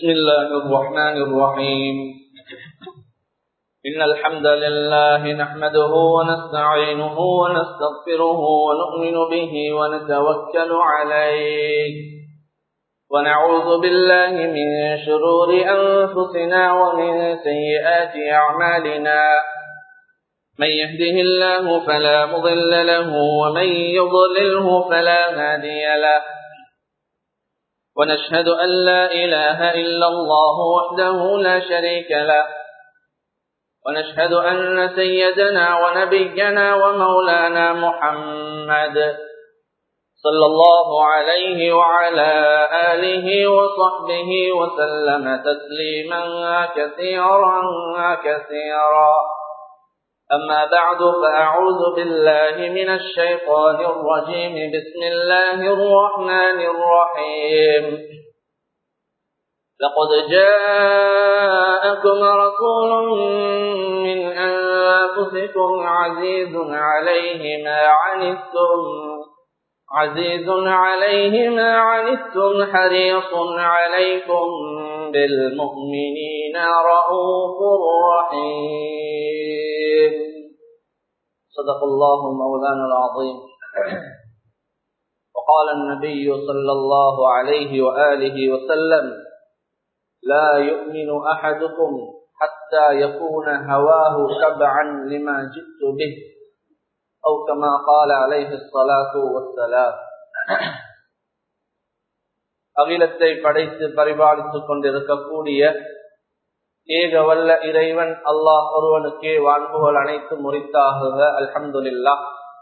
بسم الله الرحمن الرحيم إن الحمد لله نحمده ونستعينه ونستغفره ونؤمن به ونتوكل عليه ونعوذ بالله من شرور أنفسنا ومن سيئات أعمالنا من يهده الله فلا مضل له ومن يضلله فلا هادي له ونشهد أن لا إله إلا الله وحده لا شريك له ونشهد أن سيدنا ونبينا ومولانا محمد صلى الله عليه وعلى آله وصحبه وسلم تسليما كثيرا كثيرا أما بعد فأعوذ بالله من الشيطان الرجيم بسم الله الرحمن الرحيم لقد جاءكم رسول من أنفسكم عزيز عليه ما عنتم عزيز عليه ما عنتم حريص عليكم بالمؤمنين رؤوف رحيم صدق الله مولانا العظيم وقال النبي صلى الله عليه وآله وسلم لا يؤمن أحدكم حتى يكون هواه تبعا لما جئت به أو كما قال عليه الصلاة والسلام அகிலத்தை படைத்து பரிபாலித்துக் கொண்டிருக்கக்கூடிய ஏக வல்ல இறைவன் அல்லாஹ் ஒருவனுக்கே வாழ்வுகள் அனைத்து முறித்தாகுக அல்ஹம்துல்லா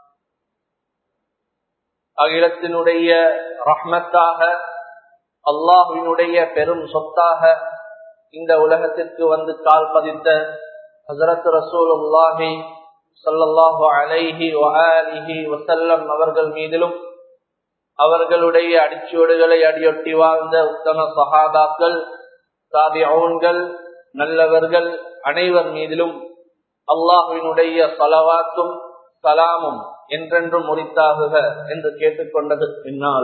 அகிலத்தினுடைய ரஹ்மத்தாக அல்லாஹுவினுடைய பெரும் சொத்தாக இந்த உலகத்திற்கு வந்து கால் பதித்த ஹசரத் ரசூலுல்லாஹி சல்லாஹு அலைஹி வஹாலிஹி வசல்லம் அவர்கள் மீதிலும் அவர்களுடைய அடிச்சுவடுகளை அடியொட்டி வாழ்ந்த உத்தம சகாதாக்கள் சாதியவுன்கள் நல்லவர்கள் அனைவர் மீதிலும் அல்லாஹுவினுடைய சலவாத்தும் சலாமும் என்றென்றும் முறித்தாகுக என்று கேட்டுக்கொண்டது பின்னால்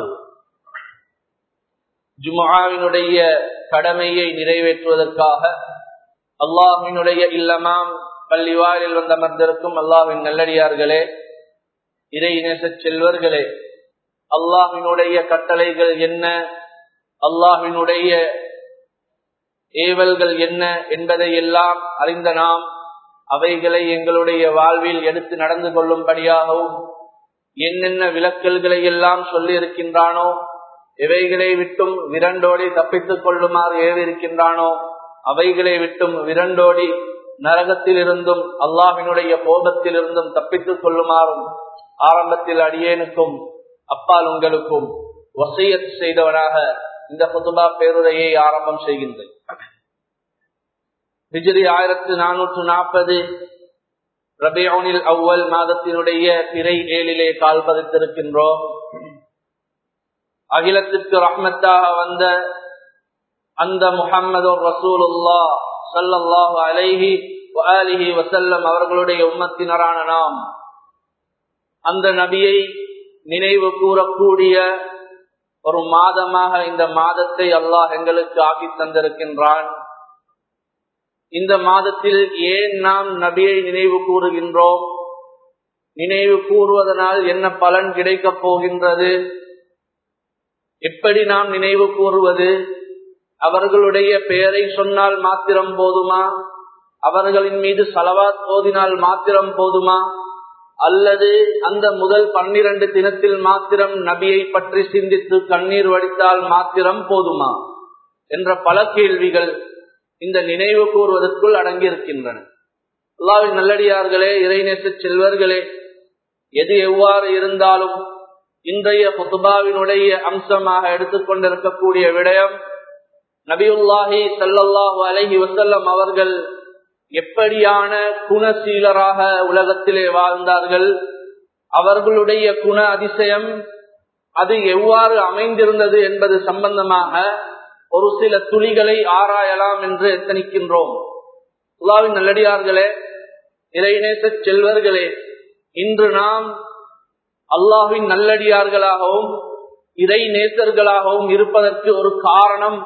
ஜுமாவினுடைய கடமையை நிறைவேற்றுவதற்காக அல்லாஹினுடைய இல்லமாம் பள்ளிவாரில் வந்தமர்ந்திருக்கும் அல்லாஹின் நல்லடியார்களே இறை நேச செல்வர்களே அல்லாஹினுடைய கட்டளைகள் என்ன அல்லாஹினுடைய ஏவல்கள் என்ன என்பதை எல்லாம் அறிந்த நாம் அவைகளை எங்களுடைய வாழ்வில் எடுத்து நடந்து கொள்ளும்படியாகவும் என்னென்ன விளக்கல்களை எல்லாம் சொல்லி இருக்கின்றானோ எவைகளை விட்டும் விரண்டோடி தப்பித்துக் கொள்ளுமாறு ஏவிருக்கின்றானோ அவைகளை விட்டும் விரண்டோடி நரகத்தில் இருந்தும் அல்லாஹினுடைய கோபத்தில் இருந்தும் தப்பித்துக் கொள்ளுமாறும் ஆரம்பத்தில் அடியேனுக்கும் அப்பால் உங்களுக்கும் வசையத் செய்தவனாக இந்த புதுபா பேருரையை ஆரம்பம் செய்கின்றேன் ஹிஜ்ரி ஆயிரத்து நானூற்று நாற்பது ரபியோனில் அவ்வல் மாதத்தினுடைய பிறை ஏழிலே கால் பதித்திருக்கின்றோம் அகிலத்திற்கு ரஹ்மத்தாக வந்த அந்த முகம்மது ரசூலுல்லா சல்லல்லாஹு அலைஹி அலிஹி வசல்லம் அவர்களுடைய உம்மத்தினரான நாம் அந்த நபியை நினைவு கூறக்கூடிய ஒரு மாதமாக இந்த மாதத்தை அல்லாஹ் எங்களுக்கு ஆக்கி தந்திருக்கின்றான் இந்த மாதத்தில் ஏன் நாம் நபியை நினைவு கூறுகின்றோம் நினைவு கூறுவதனால் என்ன பலன் கிடைக்கப் போகின்றது எப்படி நாம் நினைவு கூறுவது அவர்களுடைய பெயரை சொன்னால் மாத்திரம் போதுமா அவர்களின் மீது சலவாத் ஓதினால் மாத்திரம் போதுமா அல்லது அந்த முதல் பன்னிரண்டு தினத்தில் மாத்திரம் நபியை பற்றி சிந்தித்து கண்ணீர் வடித்தால் மாத்திரம் போதுமா என்ற பல கேள்விகள் இந்த நினைவு கூறுவதற்குள் அடங்கியிருக்கின்றன அல்லாவின் நல்லடியார்களே இறைநேச செல்வர்களே எது எவ்வாறு இருந்தாலும் இன்றைய புத்துபாவினுடைய அம்சமாக எடுத்துக்கொண்டிருக்கக்கூடிய விடயம் நபியுல்லாஹி சல்லல்லாஹு அலஹி வசல்லம் அவர்கள் எப்படியான குணசீலராக உலகத்திலே வாழ்ந்தார்கள் அவர்களுடைய குண அதிசயம் அது எவ்வாறு அமைந்திருந்தது என்பது சம்பந்தமாக ஒரு சில துளிகளை ஆராயலாம் என்று எத்தனிக்கின்றோம் உலாவின் நல்லடியார்களே இறைநேச செல்வர்களே இன்று நாம் அல்லாஹின் நல்லடியார்களாகவும் இறை நேசர்களாகவும் இருப்பதற்கு ஒரு காரணம்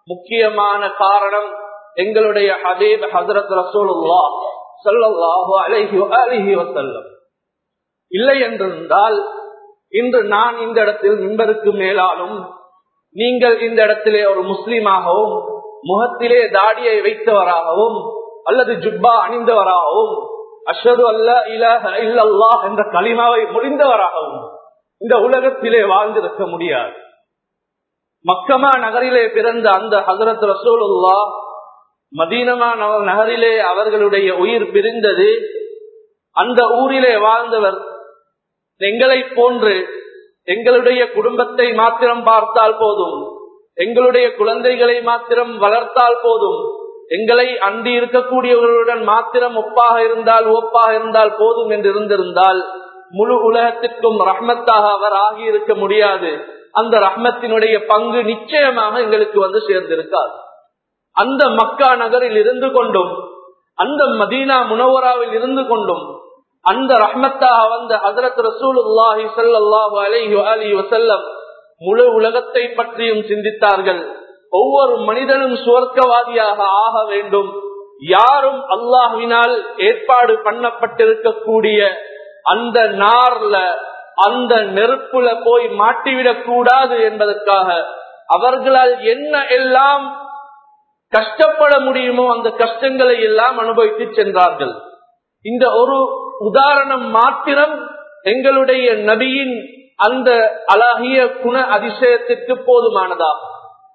முக்கியமான காரணம் எங்களுடைய ஹபீப் ஹசரத் ரசூலுல்லா சல்லாஹு அலைஹி அலிஹி வசல்லம் இல்லை என்றிருந்தால் இன்று நான் இந்த இடத்தில் மின்பருக்கு மேலாலும் நீங்கள் இந்த இடத்திலே ஒரு முஸ்லீமாகவும் முகத்திலே தாடியை வைத்தவராகவும் அல்லது ஜுப்பா அணிந்தவராகவும் அஷது அல்ல இலஹ இல்லல்லாஹ் என்ற களிமாவை முடிந்தவராகவும் இந்த உலகத்திலே வாழ்ந்திருக்க முடியாது மக்கமா நகரிலே பிறந்த அந்த ஹசரத் ரசூலுல்லா மதீனமா நகரிலே அவர்களுடைய உயிர் பிரிந்தது அந்த ஊரிலே வாழ்ந்தவர் எங்களை போன்று எங்களுடைய குடும்பத்தை மாத்திரம் பார்த்தால் போதும் எங்களுடைய குழந்தைகளை மாத்திரம் வளர்த்தால் போதும் எங்களை அண்டி இருக்கக்கூடியவர்களுடன் மாத்திரம் ஒப்பாக இருந்தால் ஒப்பாக இருந்தால் போதும் என்று இருந்திருந்தால் முழு உலகத்திற்கும் ரஹ்மத்தாக அவர் ஆகி இருக்க முடியாது அந்த ரஹ்மத்தினுடைய பங்கு நிச்சயமாக எங்களுக்கு வந்து சேர்ந்திருக்காது அந்த மக்கா நகரில் இருந்து கொண்டும் அந்த மதீனா முனவராவில் இருந்து கொண்டும் அந்த ரஹ்மத்தாக வந்த ஹசரத் ரசூலுல்லாஹி சல்லாஹூ அலைஹி அலி வசல்லம் முழு உலகத்தை பற்றியும் சிந்தித்தார்கள் ஒவ்வொரு மனிதனும் சுவர்க்கவாதியாக ஆக வேண்டும் யாரும் அல்லாஹுவினால் ஏற்பாடு பண்ணப்பட்டிருக்கக்கூடிய அந்த நார்ல அந்த நெருப்புல போய் மாட்டிவிடக் கூடாது என்பதற்காக அவர்களால் என்ன எல்லாம் கஷ்டப்பட முடியுமோ அந்த கஷ்டங்களை எல்லாம் அனுபவித்து சென்றார்கள் இந்த ஒரு உதாரணம் மாத்திரம் எங்களுடைய நபியின் அந்த அழகிய குண அதிசயத்திற்கு போதுமானதாகும்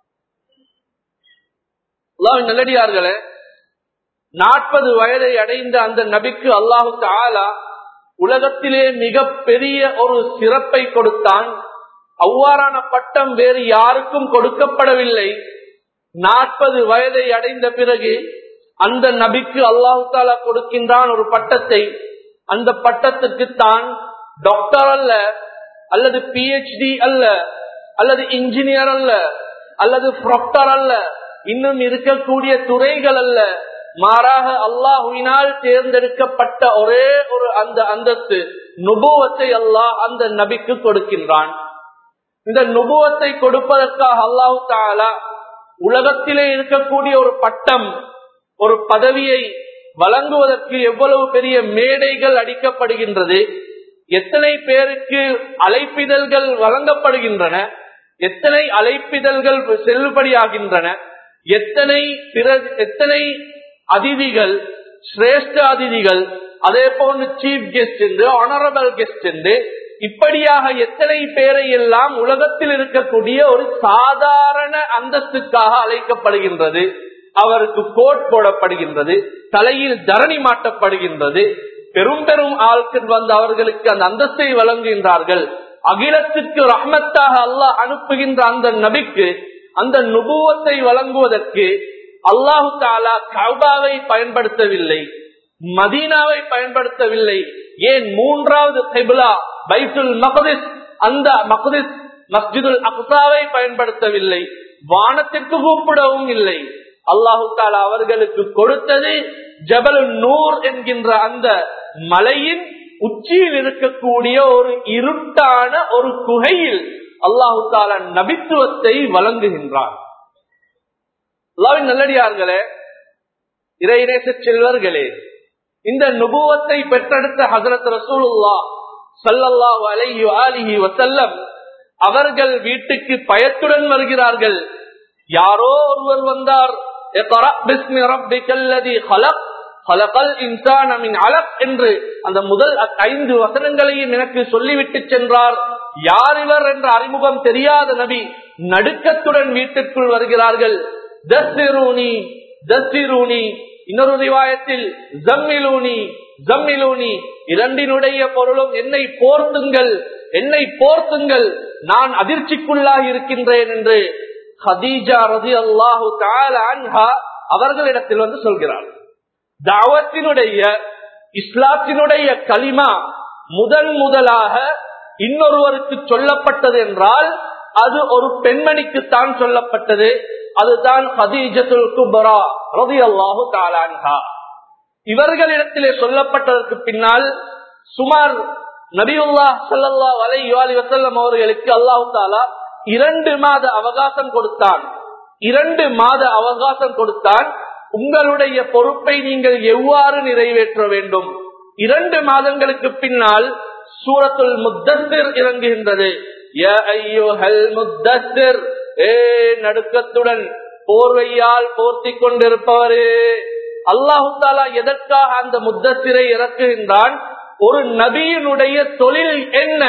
நல்லடியார்களே நாற்பது வயதை அடைந்த அந்த நபிக்கு அல்லாஹுக்கு ஆலா உலகத்திலே மிக பெரிய ஒரு சிறப்பை கொடுத்தான் அவ்வாறான பட்டம் வேறு யாருக்கும் கொடுக்கப்படவில்லை நாற்பது வயதை அடைந்த பிறகு அந்த நபிக்கு அல்லாஹு தாலா கொடுக்கின்றான் ஒரு பட்டத்தை அந்த பட்டத்துக்கு தான் டாக்டர் அல்ல அல்லது பிஹெச்டி அல்ல அல்லது இன்ஜினியர் அல்ல அல்லது ப்ரொக்டர் அல்ல இன்னும் இருக்கக்கூடிய துறைகள் அல்ல மாறாக அல்லாஹுவினால் தேர்ந்தெடுக்கப்பட்ட ஒரே ஒரு அந்த அந்தத்து நுபுவத்தை அல்லாஹ் அந்த நபிக்கு கொடுக்கின்றான் இந்த நுபுவத்தை கொடுப்பதற்காக அல்லாஹு தாலா உலகத்திலே இருக்கக்கூடிய ஒரு பட்டம் ஒரு பதவியை வழங்குவதற்கு எவ்வளவு பெரிய மேடைகள் அடிக்கப்படுகின்றது எத்தனை பேருக்கு அழைப்பிதழ்கள் வழங்கப்படுகின்றன எத்தனை அழைப்பிதழ்கள் செல்லுபடியாகின்றன எத்தனை பிற எத்தனை அதிதிகள் சிரேஷ்ட அதிதிகள் அதே போன்று சீஃப் கெஸ்ட் என்று ஆனரபிள் கெஸ்ட் என்று இப்படியாக எத்தனை பேரை எல்லாம் உலகத்தில் இருக்கக்கூடிய ஒரு சாதாரண அந்தஸ்துக்காக அழைக்கப்படுகின்றது அவருக்கு கோட் போடப்படுகின்றது தலையில் தரணி மாட்டப்படுகின்றது பெரும் பெரும் ஆட்கள் வந்து அவர்களுக்கு அந்த அந்தஸ்தை வழங்குகின்றார்கள் அகிலத்துக்கு ரஹ்மத்தாக அல்லாஹ் அனுப்புகின்ற அந்த நபிக்கு அந்த நுபுவத்தை வழங்குவதற்கு அல்லாஹு தாலா கவுபாவை பயன்படுத்தவில்லை மதீனாவை பயன்படுத்தவில்லை ஏன் மூன்றாவது கைபுலா பைசுல் மகதிஸ் அந்த மகதிஸ் மஸ்ஜிதுல் அக்சாவை பயன்படுத்தவில்லை வானத்திற்கு கூப்பிடவும் இல்லை அல்லாஹு தாலா அவர்களுக்கு கொடுத்தது ஜபல் நூர் என்கின்ற அந்த மலையின் உச்சியில் இருக்கக்கூடிய ஒரு இருட்டான ஒரு குகையில் அல்லாஹு தாலா நபித்துவத்தை வழங்குகின்றார் அல்லாவின் நல்லடியார்களே இறைநேச செல்வர்களே இந்த நுபுவத்தை பெற்றெடுத்த ஹசரத் ரசூலுல்லா சல்லல்லாஹு அலைஹி ஆலிஹி வசல்லம் அவர்கள் வீட்டுக்கு பயத்துடன் வருகிறார்கள் யாரோ ஒருவர் வந்தார் என்று அந்த முதல் ஐந்து வசனங்களையும் எனக்கு சொல்லிவிட்டு சென்றார் யார் இவர் என்ற அறிமுகம் தெரியாத நபி நடுக்கத்துடன் வீட்டிற்குள் வருகிறார்கள் தஸ்திரூனி தஸ்திரூனி இன்னொரு ரிவாயத்தில் ஜம்மிலூனி ஜம்மிலூனி இரண்டினுடைய பொருளும் என்னை போர்த்துங்கள் என்னை போர்த்துங்கள் நான் அதிர்ச்சிக்குள்ளாக இருக்கின்றேன் என்று ஹதீஜா ரதி அல்லாஹு அன்ஹா அவர்களிடத்தில் வந்து சொல்கிறார் தாவத்தினுடைய இஸ்லாத்தினுடைய களிமா முதன் முதலாக இன்னொருவருக்கு சொல்லப்பட்டது என்றால் அது ஒரு பெண்மணிக்குத்தான் சொல்லப்பட்டது அதுதான் ஹதீஜத்துல் குபரா ரதி அல்லாஹு தாலான்ஹா இவர்களிடத்திலே சொல்லப்பட்டதற்கு பின்னால் சுமார் நபியுல்லா சல்லா அலை அலி வசல்லம் அவர்களுக்கு அல்லாஹு தாலா இரண்டு மாத அவகாசம் கொடுத்தான் இரண்டு மாத அவகாசம் கொடுத்தான் உங்களுடைய பொறுப்பை நீங்கள் எவ்வாறு நிறைவேற்ற வேண்டும் இரண்டு மாதங்களுக்கு பின்னால் சூரத்துல் முத்தசிர் இறங்குகின்றது யா ஐயுஹல் முத்தசிர் ஏ நடுக்கத்துடன் போர்வையால் போர்த்தி கொண்டிருப்பவரே அல்லாஹு தாலா எதற்காக அந்த முத்தசிரை இறக்குகின்றான் ஒரு நபியினுடைய தொழில் என்ன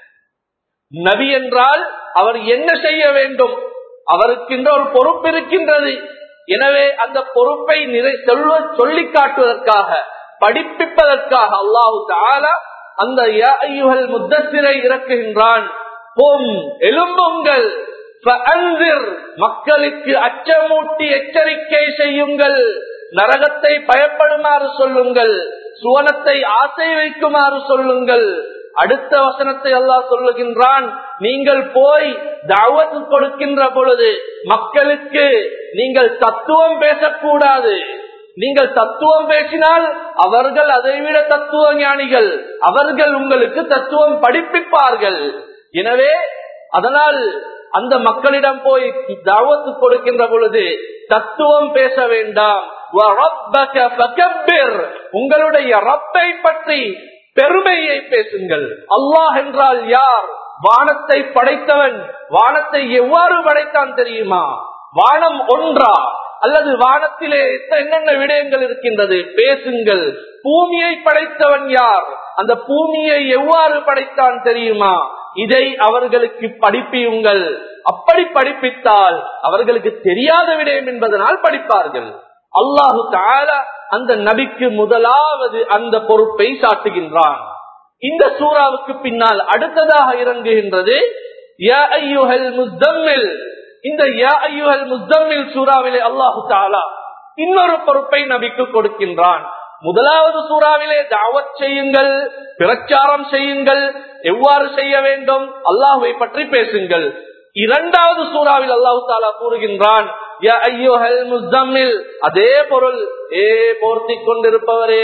நபி என்றால் அவர் என்ன செய்ய வேண்டும் அவருக்கின்ற ஒரு பொறுப்பு இருக்கின்றது எனவே அந்த பொறுப்பை நிறை சொல்ல சொல்லி காட்டுவதற்காக படிப்பிப்பதற்காக அல்லாஹு தாலா அந்த யா ஐயுஹல் முத்தசிரை இறக்குகின்றான் பொம் எலும்புங்கள் ஃபஅன்சிர், மக்களுக்கு அச்சமூட்டி எச்சரிக்கை செய்யுங்கள் நரகத்தை பயப்படுமாறு சொல்லுங்கள் சுவனத்தை ஆசை வைக்குமாறு சொல்லுங்கள் அடுத்த வசனத்தை அல்லாஹ் சொல்லுகின்றான் நீங்கள் போய் தாவத்து கொடுக்கின்ற பொழுது மக்களுக்கு நீங்கள் தத்துவம் பேசக்கூடாது நீங்கள் தத்துவம் பேசினால் அவர்கள் அதைவிட தத்துவ ஞானிகள் அவர்கள் உங்களுக்கு தத்துவம் படிப்பிப்பார்கள் எனவே அதனால் அந்த மக்களிடம் போய் தாவத்து கொடுக்கின்ற பொழுது தத்துவம் பேச வேண்டாம் وَرَبَّكَ فَكَبِّرْ. உங்களுடைய ரப்பை பற்றி பெருமையை பேசுங்கள் அல்லாஹ் என்றால் யார் வானத்தை படைத்தவன் வானத்தை எவ்வாறு படைத்தான் தெரியுமா வானம் ஒன்றா அல்லது வானத்திலே என்னென்ன விடயங்கள் இருக்கின்றது பேசுங்கள் பூமியை படைத்தவன் யார் அந்த பூமியை எவ்வாறு படைத்தான் தெரியுமா இதை அவர்களுக்கு படிப்பியுங்கள் அப்படி படிப்பித்தால் அவர்களுக்கு தெரியாத விடயம் என்பதனால் படிப்பார்கள் அல்லாஹு தாலா அந்த நபிக்கு முதலாவது அந்த பொறுப்பை சாட்டுகின்றான் இந்த சூறாவுக்கு பின்னால் அடுத்ததாக இறங்குகின்றது யா ஐயுஹல் முஸ்தம்மில் இந்த யா ஐயுஹல் முஸ்தம்மில் சூறாவிலே அல்லாஹு தாலா இன்னொரு பொறுப்பை நபிக்கு கொடுக்கின்றான் முதலாவது சூறாவிலே தாவத் செய்யுங்கள் பிரச்சாரம் செய்யுங்கள் எவ்வாறு செய்ய வேண்டும் அல்லாஹுவை பற்றி பேசுங்கள் இரண்டாவது சூறாவில் அல்லாஹு தாலா கூறுகின்றான் யா ஐயோஹல் முஸ்தம்மில் அதே பொருள் ஏ போர்த்தி கொண்டிருப்பவரே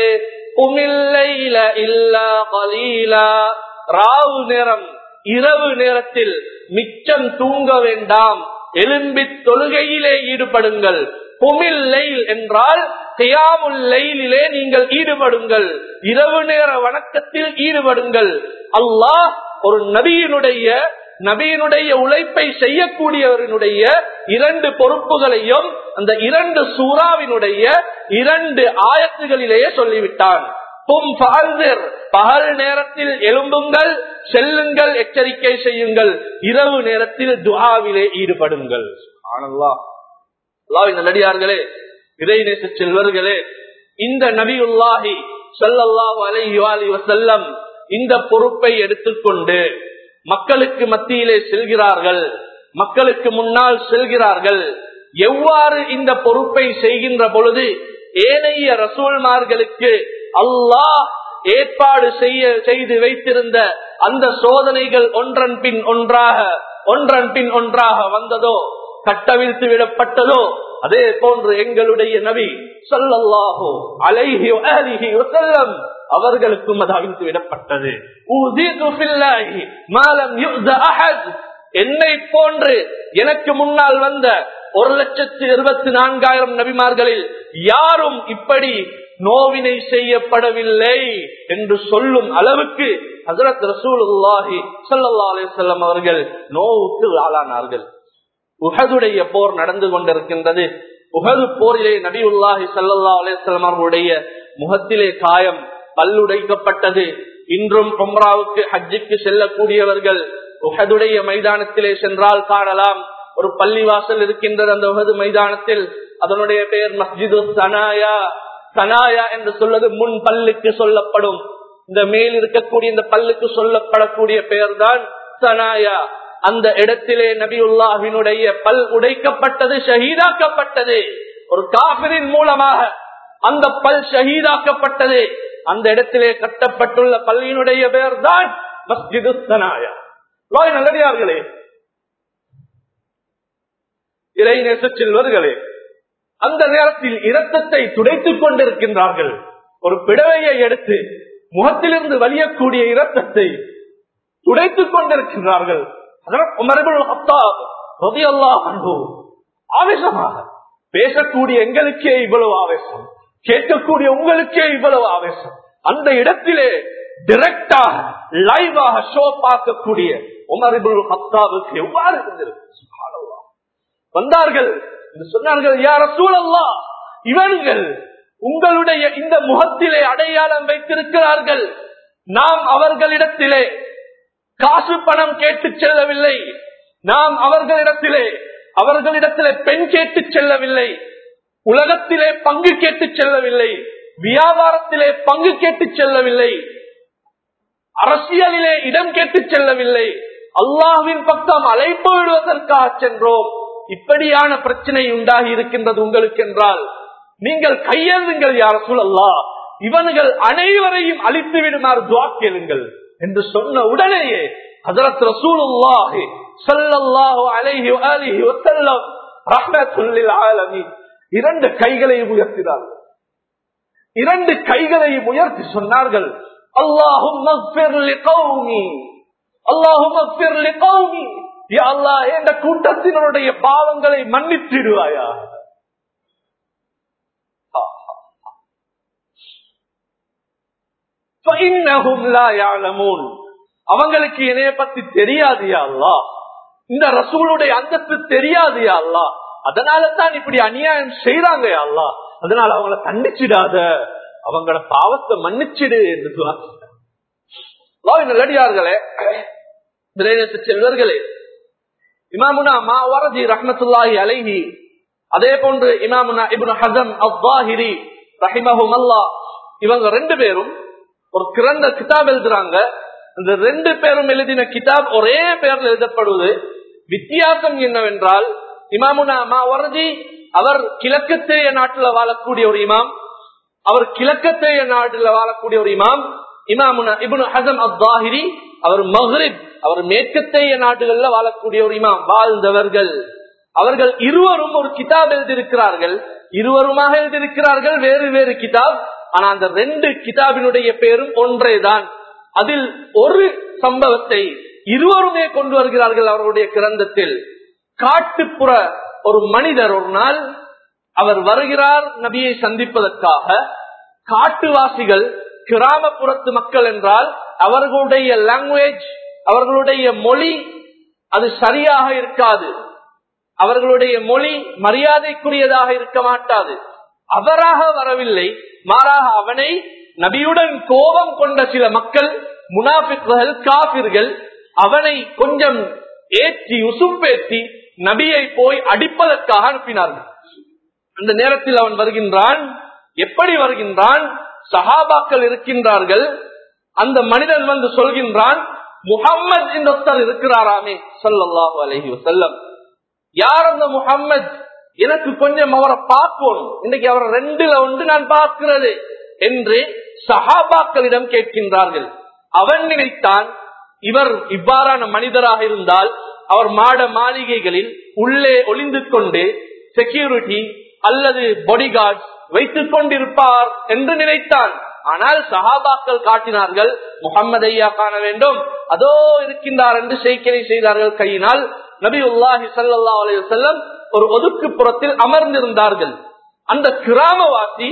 உமில்லைல இல்லா கலீலா ராவு நேரம் இரவு நேரத்தில் மிச்சம் தூங்க வேண்டாம் எலும்பி தொழுகையிலே ஈடுபடுங்கள் புமில் லைல் என்றால் கியாமுல் லைலிலே நீங்கள் ஈடுபடுங்கள் இரவு நேர வணக்கத்தில் ஈடுபடுங்கள் அல்லாஹ் ஒரு நபியினுடைய நபியினுடைய உழைப்பை செய்யக்கூடியவரினுடைய இரண்டு பொறுப்புகளையும் அந்த இரண்டு சூறாவினுடைய இரண்டு ஆயத்துகளிலேயே சொல்லிவிட்டான் பும் பால்திர் பகல் நேரத்தில் எழும்புங்கள் செல்லுங்கள் எச்சரிக்கை செய்யுங்கள் இரவு நேரத்தில் துவாவிலே ஈடுபடுங்கள் ஆனல்லா நல்லடியார்களே இறைநேச செல்வர்களே இந்த நபியுல்லாஹி சல்லல்லாஹு அலைஹி அலி வசல்லம் இந்த பொறுப்பை எடுத்துக்கொண்டு மக்களுக்கு மத்தியிலே செல்கிறார்கள் மக்களுக்கு முன்னால் செல்கிறார்கள் எவ்வாறு இந்த பொறுப்பை செய்கின்ற பொழுது ஏனைய ரசூல்மார்களுக்கு அல்லாஹ் ஏற்பாடு செய்ய செய்து வைத்திருந்த அந்த சோதனைகள் ஒன்றன் பின் ஒன்றாக ஒன்றன் பின் ஒன்றாக வந்ததோ கட்டவிழ்த்து விடப்பட்டதோ அதே போன்று எங்களுடைய நபி சொல்லல்லாஹோ அலைஹி அலிஹி வசல்லம் அவர்களுக்கும் அது அவிழ்த்து விடப்பட்டது என்னை போன்று எனக்கு முன்னால் வந்த ஒரு லட்சத்து இருபத்தி நான்காயிரம் நபிமார்களில் யாரும் இப்படி நோவினை செய்யப்படவில்லை என்று சொல்லும் அளவுக்கு ஹசரத் ரசூலுல்லாஹி சல்லா அலிசல்லம் அவர்கள் நோவுக்கு ஆளானார்கள் உகதுடைய போர் நடந்து கொண்டிருக்கின்றது உகது போரிலே நபி உல்லாஹி சல்லா அலிஸ்லாம் அவர்களுடைய முகத்திலே காயம் பல்லுடைக்கப்பட்டது இன்றும் உம்ராவுக்கு ஹஜ்ஜுக்கு செல்லக்கூடியவர்கள் உகதுடைய மைதானத்திலே சென்றால் காணலாம் ஒரு பள்ளிவாசல் இருக்கின்றது அந்த உகது மைதானத்தில் அதனுடைய பெயர் மஸ்ஜிது சனாயா சனாயா என்று சொல்வது முன் பல்லுக்கு சொல்லப்படும் இந்த மேல் இருக்கக்கூடிய இந்த பல்லுக்கு சொல்லப்படக்கூடிய பெயர் தான் சனாயா அந்த இடத்திலே நபியுல்லாஹினுடைய பல் உடைக்கப்பட்டது ஷஹீதாக்கப்பட்டது ஒரு காபிரின் மூலமாக அந்த பல் ஷஹீதாக்கப்பட்டது அந்த இடத்திலே கட்டப்பட்டுள்ள பள்ளியினுடைய பெயர் தான் மஸ்ஜிது சனாயா நல்லடியார்களே இறை நேச செல்வர்களே அந்த நேரத்தில் இரத்தத்தை துடைத்துக் கொண்டிருக்கின்றார்கள் ஒரு பிடவையை எடுத்து முகத்திலிருந்து வலியக்கூடிய இரத்தத்தை துடைத்துக் கொண்டிருக்கின்றார்கள் ஆவேசமாக பேசக்கூடிய எங்களுக்கே இவ்வளவு ஆவேசம் கேட்கக்கூடிய உங்களுக்கே இவ்வளவு ஆவேசம் அந்த இடத்திலே டிரெக்டாக லைவாக ஷோ பார்க்கக்கூடிய உமரிபுல் ஹத்தாவுக்கு எவ்வாறு இருந்திருக்கு சுப்ஹானல்லாஹ். வந்தார்கள் என்று சொன்னார்கள் யார சூழல்லா இவர்கள் உங்களுடைய இந்த முகத்திலே அடையாளம் வைத்திருக்கிறார்கள் நாம் அவர்களிடத்திலே காசு பணம் கேட்டு செல்லவில்லை நாம் அவர்களிடத்திலே அவர்களிடத்திலே பெண் கேட்டு செல்லவில்லை உலகத்திலே பங்கு கேட்டு செல்லவில்லை வியாபாரத்திலே பங்கு கேட்டு செல்லவில்லை அரசியலிலே இடம் கேட்டு செல்லவில்லை அல்லாஹ்வின் பக்கம் அழைப்பு விடுவதற்காக சென்றோம் இப்படியான பிரச்சனை உண்டாகி இருக்கின்றது உங்களுக்கு என்றால் நீங்கள் கையெழுங்கள் யார் சூழல்லா இவன்கள் அனைவரையும் அழித்து விடுமாறு துவா கேளுங்கள் என்று சொன்ன உடனேயே ஹஜரத் ரசூலுல்லாஹி ஸல்லல்லாஹு அலைஹி வஆலிஹி வஸல்லம் ரஹ்மத்துல் லில் ஆலமீன் இரண்டு கைகளை உயர்த்தினார்கள் இரண்டு கைகளையும் உயர்த்தி சொன்னார்கள் அல்லாஹும் அல்லாஹும் என்ற கூட்டத்தினருடைய பாவங்களை மன்னித்திடுவாயா فإنهم لا يعلمون. அவங்களுக்கு என்னைய பத்தி தெரியாது யா அல்லாஹ் இந்த ரசூலுடைய அந்தஸ்து தெரியாது யா அல்லாஹ் அதனால தான் இப்படி அநியாயம் செய்யறாங்க யா அல்லாஹ் அதனால அவங்கள கண்டிச்சிடாத அவங்களோட பாவத்தை மன்னிச்சிடு என்று துவா செய்தார். அல்லாஹ்வின் நல்லடியார்களே பிரேனத்து செல்வர்களே இமாமுனா மா வரதி ரஹ்மத்துல்லாஹி அலைஹி அதே போன்று இமாமுனா இப்னு ஹசம் அவ்வாஹிரி ரஹிமஹும் அல்லாஹ் இவங்க ரெண்டு பேரும் ஒரு கிரந்த கிதாப் எழுதுறாங்க இந்த ரெண்டு பேரும் எழுதின கிதாப் ஒரே பெயர்ல எழுதப்படுவது வித்தியாசம் என்னவென்றால் இமாமுனா மா வரதி அவர் கிழக்கத்தேய நாட்டுல வாழக்கூடிய ஒரு இமாம் அவர் கிழக்கத்தேய நாட்டுல வாழக்கூடிய ஒரு இமாம் இமாமுனா இப்னு ஹசம் அவ்வாஹிரி அவர் மஹ்ரிப் அவர் மேற்கத்தேய நாடுகள்ல வாழக்கூடிய ஒரு இமாம் வாழ்ந்தவர்கள் அவர்கள் இருவரும் ஒரு கிதாப் எழுதியிருக்கிறார்கள் இருவருமாக எழுதியிருக்கிறார்கள் வேறு வேறு கிதாப் ஆனா அந்த ரெண்டு கிதாபினுடைய பேரும் ஒன்றேதான் அதில் ஒரு சம்பவத்தை இருவருமே கொண்டு வருகிறார்கள் அவருடைய கிரந்தத்தில் காட்டுப்புற ஒரு மனிதர் ஒரு நாள் அவர் வருகிறார் நபியை சந்திப்பதற்காக காட்டுவாசிகள் கிராமப்புறத்து மக்கள் என்றால் அவர்களுடைய லாங்குவேஜ் அவர்களுடைய மொழி அது சரியாக இருக்காது அவர்களுடைய மொழி மரியாதைக்குரியதாக இருக்க மாட்டாது அவராக வரவில்லை மாறாக அவனை நபியுடன் கோபம் கொண்ட சில மக்கள் முனாபிக்குகள் காபிர்கள் அவனை கொஞ்சம் ஏற்றி உசுப்பேற்றி நபியை போய் அடிப்பதற்காக அனுப்பினார்கள் அந்த நேரத்தில் அவன் வருகின்றான் எப்படி வருகின்றான் சஹாபாக்கள் இருக்கின்றார்கள் அந்த மனிதன் வந்து சொல்கின்றான் முகம்மது இந்த ஒருத்தர் இருக்கிறாராமே சொல்லல்லாஹு அலஹி வசல்லம் யார் அந்த முகம்மது எனக்கு கொஞ்சம் அவரை பார்க்கணும் இன்னைக்கு அவரை ரெண்டுல ஒன்று நான் பார்க்கிறது என்று சஹாபாக்களிடம் கேட்கின்றார்கள் அவன் நினைத்தான் இவர் இவ்வாறான மனிதராக இருந்தால் அவர் மாட மாளிகைகளில் உள்ளே ஒளிந்து கொண்டு செக்யூரிட்டி அல்லது பாடிகார்ட் வைத்துக் கொண்டிருப்பார் என்று நினைத்தான் ஆனால் சஹாபாக்கள் காட்டினார்கள் முகம்மது ஐயா காண வேண்டும் அதோ இருக்கின்றார் என்று செய்கை செய்தார்கள் கையினால் நபி உல்லாஹி சல்லா அலைய செல்லம் ஒரு ஒதுக்குப்புறத்தில் அமர்ந்திருந்தார்கள் அந்த கிராமவாசி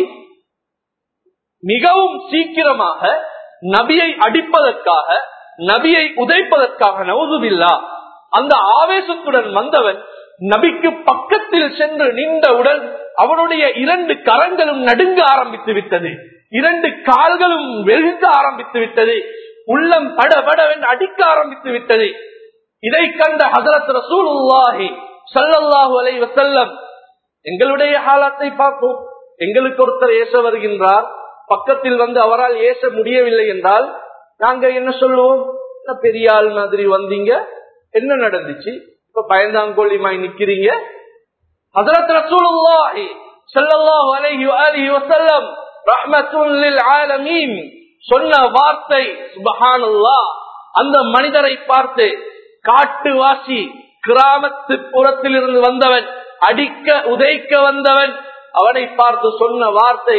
மிகவும் சீக்கிரமாக நபியை அடிப்பதற்காக நபியை உதைப்பதற்காக நவுதுவில்லா அந்த ஆவேசத்துடன் வந்தவன் நபிக்கு பக்கத்தில் சென்று நின்றவுடன் அவனுடைய இரண்டு கரங்களும் நடுங்க ஆரம்பித்து விட்டது இரண்டு கால்களும் வெளுக்க ஆரம்பித்து விட்டது உள்ளம் படபடவென்று அடிக்க ஆரம்பித்து விட்டது இதை கண்ட ஹசரத் ரசூலுல்லாஹி சல்லல்லாஹு அலை வசல்லம் எங்களுடைய ஹாலத்தை பார்ப்போம் எங்களுக்கு ஒருத்தர் ஏச வருகின்றார் பக்கத்தில் வந்து அவரால் ஏச முடியவில்லை என்றால் நாங்க என்ன சொல்லுவோம் என்ன பெரிய ஆள் மாதிரி வந்தீங்க என்ன நடந்துச்சு இப்ப பயந்தாங்கோழிமாய் நிக்கிறீங்க ஹசரத் ரசூலுல்லாஹி ஸல்லல்லாஹு அலைஹி வஆலிஹி வஸல்லம் ரஹ்மத்துல் லில் ஆலமீன் சொன்ன வார்த்தை சுப்ஹானல்லாஹ் அந்த மனிதரை பார்த்து காட்டுவாசி கிராமத்து புறத்தில் இருந்து வந்தவன் அடிக்க உதைக்க வந்தவன் அவனை பார்த்து சொன்ன வார்த்தை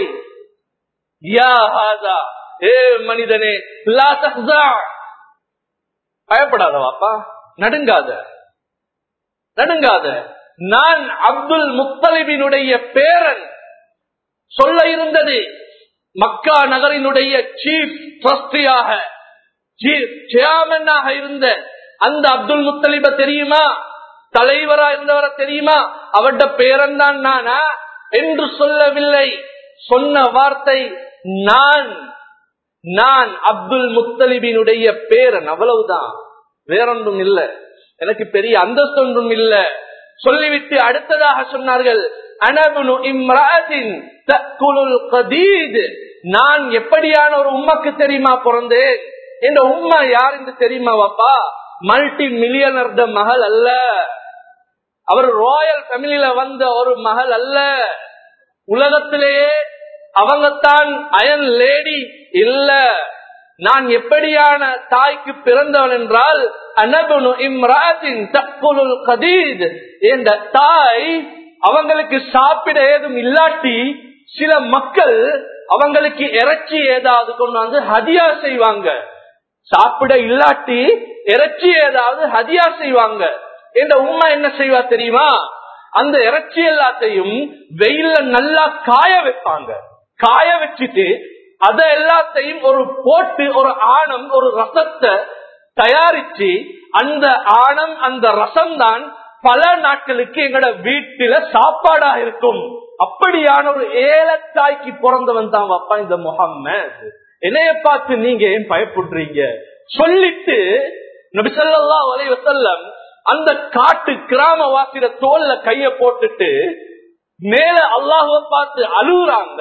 யா ஹாதா ஏ மனிதனே லா தஹ்ஸா பயப்படாத வாப்பா நடுங்காத நடுங்காத நான் அப்துல் முத்தலிபினுடைய பேரன் சொல்ல இருந்தது மக்கா நகரினுடைய சீஃப் ட்ரஸ்டியாக சேர்மனாக இருந்த அந்த அப்துல் முத்தலிப தெரியுமா தலைவரா இருந்தவரை தெரியுமா அவருடைய பேரன் தான் நானா என்று சொல்லவில்லை சொன்ன வார்த்தை நான் நான் அப்துல் முத்தலிபினுடைய பேரன் அவ்வளவுதான் வேறொன்றும் இல்ல எனக்கு பெரிய அந்தஸ்து ஒன்றும் இல்ல சொல்லிவிட்டு அடுத்ததாக சொன்னார்கள் அனபுனு இம்ராஜின் தக்குலுல் கதீத் நான் எப்படியான ஒரு உம்மக்கு தெரியுமா பிறந்தேன் இந்த உம்மா யார் என்று தெரியுமா வாப்பா மல்டி மில்லியனர் மகள் அல்ல அவர் ராயல் ஃபேமிலியில வந்த ஒரு மகள் அல்ல உலகத்திலேயே அவங்கத்தான் அயன் லேடி இல்ல நான் எப்படியான தாய்க்கு பிறந்தவன் என்றால் அனபுனு இம்ராஜின் தக்குலுல் கதீத் என்ற தாய் அவங்களுக்கு சாப்பிட ஏதும் இல்லாட்டி சில மக்கள் அவங்களுக்கு இறைச்சி ஏதாவது கொண்டு வந்து ஹதியா செய்வாங்க சாப்பிட இல்லாட்டி இறைச்சி ஏதாவது ஹதியா செய்வாங்க என்ற உண்மை என்ன செய்வா தெரியுமா அந்த இறைச்சி எல்லாத்தையும் வெயில்ல நல்லா காய வைப்பாங்க காய வச்சுட்டு அத எல்லாத்தையும் ஒரு போட்டு ஒரு ஆணம் ஒரு ரசத்தை தயாரிச்சு அந்த ஆணம் அந்த ரசம் தான் பல நாட்களுக்கு எங்கட வீட்டுல சாப்பாடா இருக்கும் அப்படியான ஒரு ஏலத்தாய்க்கு பிறந்தவன் தான் வப்பா இந்த முகம்மது என்னைய பார்த்து நீங்க ஏன் பயப்படுறீங்க சொல்லிட்டு நபிசல்லா வலைவசல்லம் அந்த காட்டு கிராமவாசிர தோல்ல கைய போட்டுட்டு மேல அல்லாஹுவ பார்த்து அழுகுறாங்க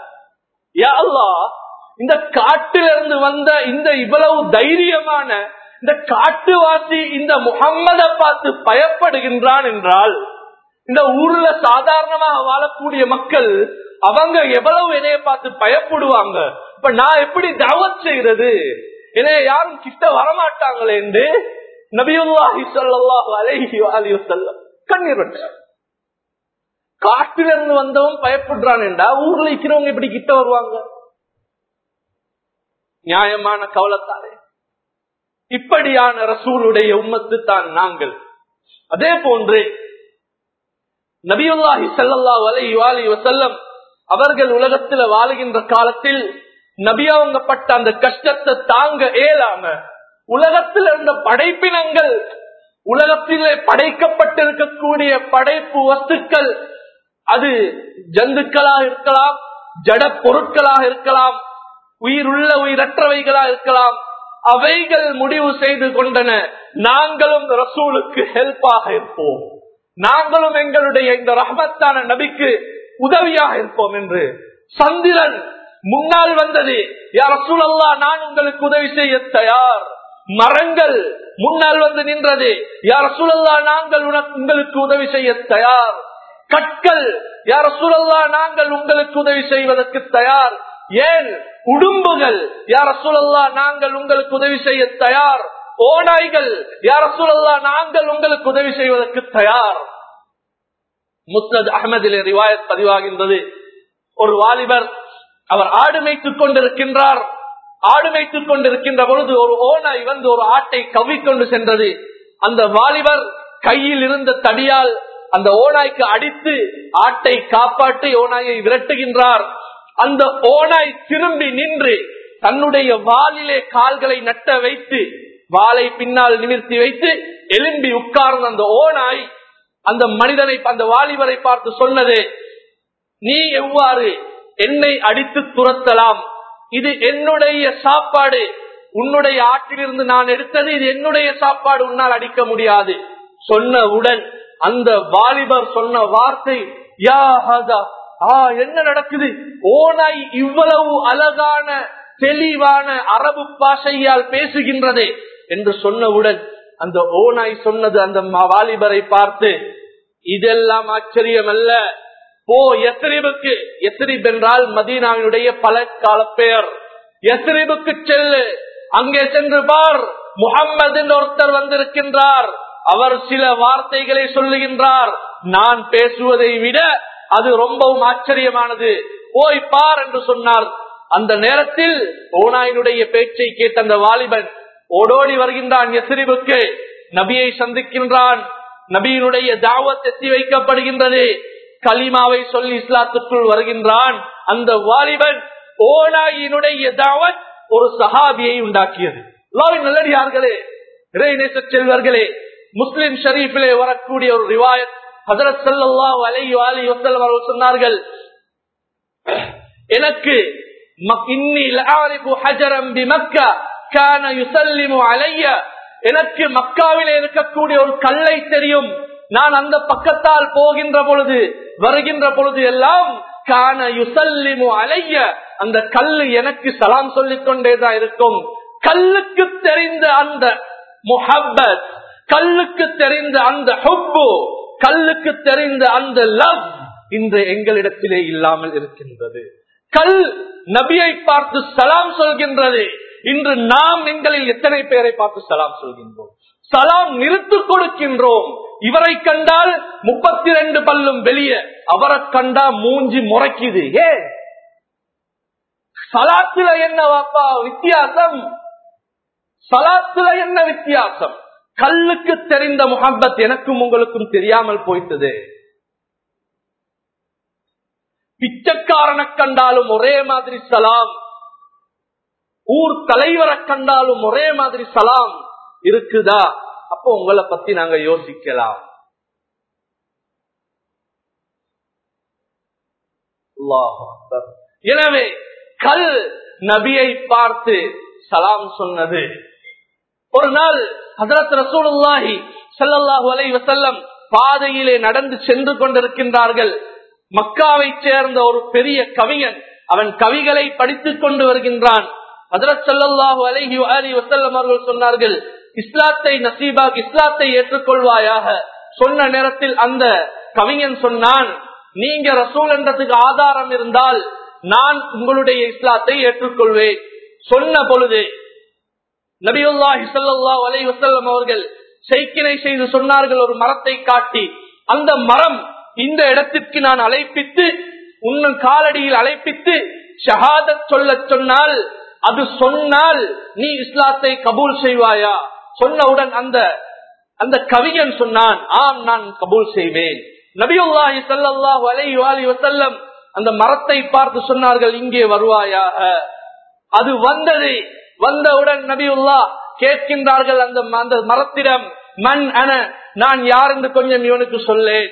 இந்த காட்டில இருந்து வந்த இந்த இவ்வளவு தைரியமான இந்த காட்டுவாசி இந்த முகம்மத பார்த்து பயப்படுகின்றான் என்றால் இந்த ஊர்ல சாதாரணமாக வாழக்கூடிய மக்கள் அவங்க எவ்வளவு என்னைய பார்த்து பயப்படுவாங்க இப்ப நான் எப்படி தவத் செய்யறது என்னைய யாரும் கிட்ட வரமாட்டாங்களே என்று நபியுல்லாஹி ஸல்லல்லாஹு அலைஹி வஸல்லம் கண்ணீர் விட்டார் காட்டில இருந்து வந்தவன் பயப்படுறான் என்றா ஊர்ல இருக்கிறவங்க எப்படி கிட்ட வருவாங்க நியாயமான கவலத்தாரே இப்படியான ரசூலுடைய உம்மத்து தான் நாங்கள் அதே போன்று நபியுல்லாஹி ஸல்லல்லாஹு அலைஹி வாலி வஸல்லம் அவர்கள் உலகத்துல வாழுகின்ற காலத்தில் நபி அவங்க பட்ட அந்த கஷ்டத்தை தாங்க இயலாம உலகத்தில் இருந்த படைப்பினங்கள் உலகத்திலே படைக்கப்பட்டிருக்கக்கூடிய படைப்பு வஸ்துக்கள் அது ஜந்துக்களாக இருக்கலாம் ஜட பொருட்களாக இருக்கலாம் உயிருள்ள உயிரற்றவைகளாக இருக்கலாம் அவைகள் முடிவு செய்து கொண்டன நாங்களும் ரசூலுக்கு ஹெல்ப்பாக இருப்போம் நாங்களும் எங்களுடைய இந்த ரஹமத்தான நபிக்கு உதவியாக இருப்போம் என்று சந்திரன் முன்னால் வந்தது யார் ரசூலல்லா நான் உங்களுக்கு உதவி செய்ய தயார் மரங்கள் முன்னால் வந்து நின்றது யார் சூழல்லா நாங்கள் உங்களுக்கு உதவி செய்ய தயார் கற்கள் யார் சூழல்லா நாங்கள் உங்களுக்கு உதவி செய்வதற்கு தயார் ஏன் உடும்புகள் யார் சூழல்லா நாங்கள் உங்களுக்கு உதவி செய்ய தயார் ஓநாய்கள் யார் சூழல்லா நாங்கள் உங்களுக்கு உதவி செய்வதற்கு தயார் முஸ்னத் அகமதிலே ரிவாயத் பதிவாகின்றது ஒரு வாலிபர் அவர் ஆடு மேய்த்துக் கொண்டிருக்கின்றார் ஆடு மேய்த்துக் கொண்டிருக்கின்ற பொழுது ஒரு ஓனாய் வந்து ஒரு ஆட்டை கவ்விக்கொண்டு சென்றது அந்த வாலிபர் கையில் இருந்த தடியால் அந்த ஓனாய்க்கு அடித்து ஆட்டை காப்பாற்றி ஓனாயை விரட்டுகின்றார் அந்த ஓனாய் திரும்பி நின்று தன்னுடைய வாலிலே கால்களை நட்ட வைத்து வாளை பின்னால் நிமிர்த்தி வைத்து எலும்பி உட்கார்ந்த அந்த ஓனாய் அந்த மனிதனை அந்த வாலிபரை பார்த்து சொன்னது நீ எவ்வாறு என்னை அடித்து துரத்தலாம் இது என்னுடைய சாப்பாடு உன்னுடைய ஆற்றிலிருந்து நான் எடுத்தது இது என்னுடைய சாப்பாடு உன்னால் அடிக்க முடியாது சொன்னவுடன் அந்த வாலிபர் சொன்ன வார்த்தை யா ஹதா ஆ என்ன நடக்குது ஓனாய் இவ்வளவு அழகான தெளிவான அரபு பாஷையால் பேசுகின்றதே என்று சொன்னவுடன் அந்த ஓனாய் சொன்னது அந்த வாலிபரை பார்த்து இதெல்லாம் ஆச்சரியம் அல்ல போ எஸ்ரிபுக்கு எஸ்ரிப் என்றால் மதீனாவினுடைய பல கால பெயர் எஸ்ரிபுக்கு செல்லு அங்கே சென்று பார் முகம்மது ஒருத்தர் வந்திருக்கின்றார் அவர் சில வார்த்தைகளை சொல்லுகின்றார் நான் பேசுவதை விட அது ரொம்பவும் ஆச்சரியமானது போய் பார் என்று சொன்னார் அந்த நேரத்தில் ஓனாயினுடைய பேச்சை கேட்ட அந்த வாலிபன் ஓடோடி வருகின்றான் எஸ்ரிபுக்கு நபியை சந்திக்கின்றான் நபியினுடைய தாவத் எத்தி வைக்கப்படுகின்றது கலிமாவை சொல்லி இஸ்லாத்துக்குள் வருகின்றான் அந்த வாலிபன் ஓனாயினுடைய தாவத் ஒரு சஹாபியை உண்டாக்கியது அல்லாஹ்வின் நல்லடியார்களே இறைநேச செல்வர்களே முஸ்லிம் ஷரீஃபிலே வரக்கூடிய ஒரு ரிவாயத் ஹசரத் ஸல்லல்லாஹு அலைஹி வஸல்லம் வஸல்லம் அவர்கள் சொன்னார்கள் எனக்கு மக்- இன்னி லஅரிஃபு ஹஜரம் பிமக்கா கான யுஸல்லிமு அலைய எனக்கு மக்காவிலே இருக்கக்கூடிய ஒரு கல்லை தெரியும் நான் அந்த பக்கத்தால் போகின்ற பொழுது வருகின்ற பொழுது எல்லாம் கான யுசல்லிமு அலைய அந்த கல்லு எனக்கு சலாம் சொல்லிக் கொண்டேதான் இருக்கும் கல்லுக்கு தெரிந்த அந்த முஹப்பத் கல்லுக்கு தெரிந்த அந்த ஹுப்பு கல்லுக்கு தெரிந்த அந்த லவ் இன்று எங்களிடத்திலே இல்லாமல் இருக்கின்றது கல் நபியை பார்த்து சலாம் சொல்கின்றது இன்று நாம் எங்களில் எத்தனை பேரை பார்த்து சலாம் சொல்கின்றோம் சலாம் நிறுத்து கொடுக்கின்றோம் இவரை கண்டால் முப்பத்தி ரெண்டு பல்லும் வெளியே அவரை கண்டா மூஞ்சி முறைக்குது ஏ சலாத்துல என்ன வாப்பா வித்தியாசம் சலாத்துல என்ன வித்தியாசம் கல்லுக்கு தெரிந்த முகப்பத் எனக்கும் உங்களுக்கும் தெரியாமல் போய்த்தது பிச்சைக்காரனை கண்டாலும் ஒரே மாதிரி சலாம் ஊர் தலைவரை கண்டாலும் ஒரே மாதிரி சலாம் இருக்குதா அப்போ உங்களை பத்தி நாங்க யோசிக்கலாம் அல்லாஹ் அக்பர். எனவே கல் நபியை பார்த்து சலாம் சொன்னது ஒரு நாள் ஹசரத் ரசூலுல்லாஹி ஸல்லல்லாஹு அலைஹி வஸல்லம் பாதையிலே நடந்து சென்று கொண்டிருக்கின்றார்கள் மக்காவை சேர்ந்த ஒரு பெரிய கவிஞன் அவன் கவிகளை படித்துக் கொண்டு வருகின்றான் ஹசரத் ஸல்லல்லாஹு அலைஹி வஆலிஹி வஸல்லம் அவர்கள் சொன்னார்கள் இஸ்லாத்தை நசீபாக் இஸ்லாத்தை ஏற்றுக்கொள்வாயாக சொன்ன நேரத்தில் அந்த கவிஞன் சொன்னான் நீங்க ரசூல் என்றதுக்கு ஆதாரம் இருந்தால் நான் உங்களுடைய இஸ்லாத்தை ஏற்றுக்கொள்வேன் சொன்ன பொழுது நபியுல்லாஹி ஸல்லல்லாஹு அலைஹி வஸல்லம் அவர்கள் செய்கினை செய்து சொன்னார்கள் ஒரு மரத்தை காட்டி அந்த மரம் இந்த இடத்திற்கு நான் அழைப்பித்து உன்னும் காலடியில் அழைப்பித்து ஷஹாதத் சொல்ல சொன்னால் அது சொன்னால் நீ இஸ்லாத்தை கபூல் செய்வாயா சொன்னவுடன் அந்த அந்த கவிஞன் சொன்னான் ஆம் நான் கபூல் செய்வேன் நபியுல்லாஹி ஸல்லல்லாஹு அலைஹி வஆலிஹி வஸல்லம் அந்த மரத்தை பார்த்து சொன்னார்கள் இங்கே வருவாயாக அது வந்தது வந்தவுடன் நபியுல்லா கேட்கின்றார்கள் அந்த அந்த மரத்திடம் மண் அன நான் யார் என்று கொஞ்சம் இவனுக்கு சொல்லேன்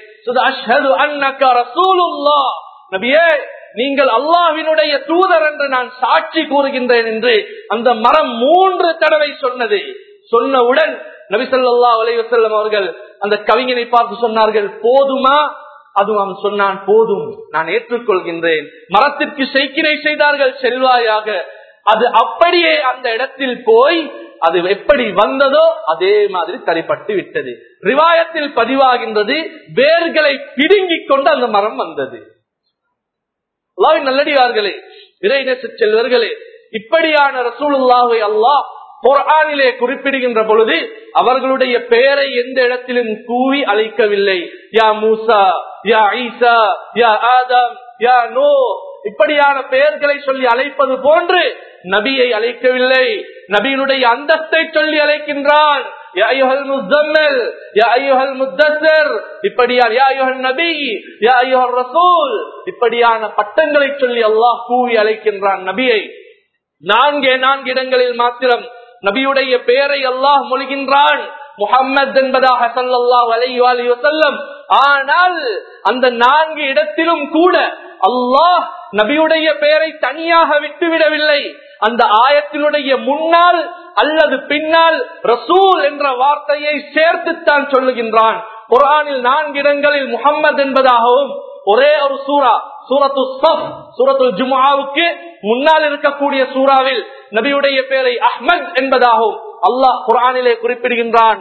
நபியே நீங்கள் அல்லாஹ்வினுடைய தூதர் என்று நான் சாட்சி கூறுகின்றேன் என்று அந்த மரம் மூன்று தடவை சொன்னது சொன்னவுடன் நபி ஸல்லல்லாஹு அலைஹி வஸல்லம் அவர்கள் அந்த கவிஞனை பார்த்து சொன்னார்கள் போதுமா அது அவன் சொன்னான் போதும் நான் ஏற்றுக்கொள்கின்றேன் மரத்திற்கு செய்கினை செய்தார்கள் செல்வாயாக அது அப்படியே அந்த இடத்தில் போய் அது எப்படி வந்ததோ அதே மாதிரி தரிப்பட்டு விட்டது ரிவாயத்தில் பதிவாகின்றது வேர்களை பிடுங்கிக் கொண்டு அந்த மரம் வந்தது அல்லாஹ்வின் நல்லடியார்களே இறைநேச செல்வர்களே இப்படியான ரசூலுல்லாஹை அல்லாஹ் குர்ஆனிலே குறிப்பிடுகின்ற பொழுது அவர்களுடைய பெயரை எந்த இடத்திலும் கூவி அழைக்கவில்லை யா மூசா யா ஈசா யா ஆதம் யா நோ இப்படியான பெயர்களை சொல்லி அழைப்பது போன்று நபியை அழைக்கவில்லை நபியினுடைய அந்தஸ்தை சொல்லி அழைக்கின்றான் யா அய்யுஹல் முஸம்மில், யா அய்யுஹல் முத்தஸ்ஸிர், இப்படியான யா அய்யுஹல் நபி யா அய்யுஹர் ரசூல் இப்படியான பட்டங்களை சொல்லி அல்லாஹ் கூவி அழைக்கின்றான் நபியை நான்கே நான்கு இடங்களில் மாத்திரம் நபியுடைய பெயரை அல்லாஹ் மொழிகின்றான் முகம்மது என்பதாக சல்லல்லாஹு அலைஹி வஸல்லம் வஸல்லம் ஆனால் அந்த நான்கு இடத்திலும் கூட அல்லாஹ் நபியுடைய பெயரை தனியாக விட்டுவிடவில்லை அந்த ஆயத்தினுடைய முன்னால் அல்லது பின்னால் ரசூல் என்ற வார்த்தையை சேர்த்துத்தான் சொல்லுகின்றான் குர்ஆனில் நான்கு இடங்களில் முகம்மது என்பதாகவும் ஒரே ஒரு சூரா சூரத்து சஃப் சூரத்து ஜுமாவுக்கு முன்னால் இருக்கக்கூடிய சூறாவில் நபியுடைய பெயரை அஹ்மத் என்பதாகவும் அல்லாஹ் குர்ஆனிலே குறிப்பிடுகின்றான்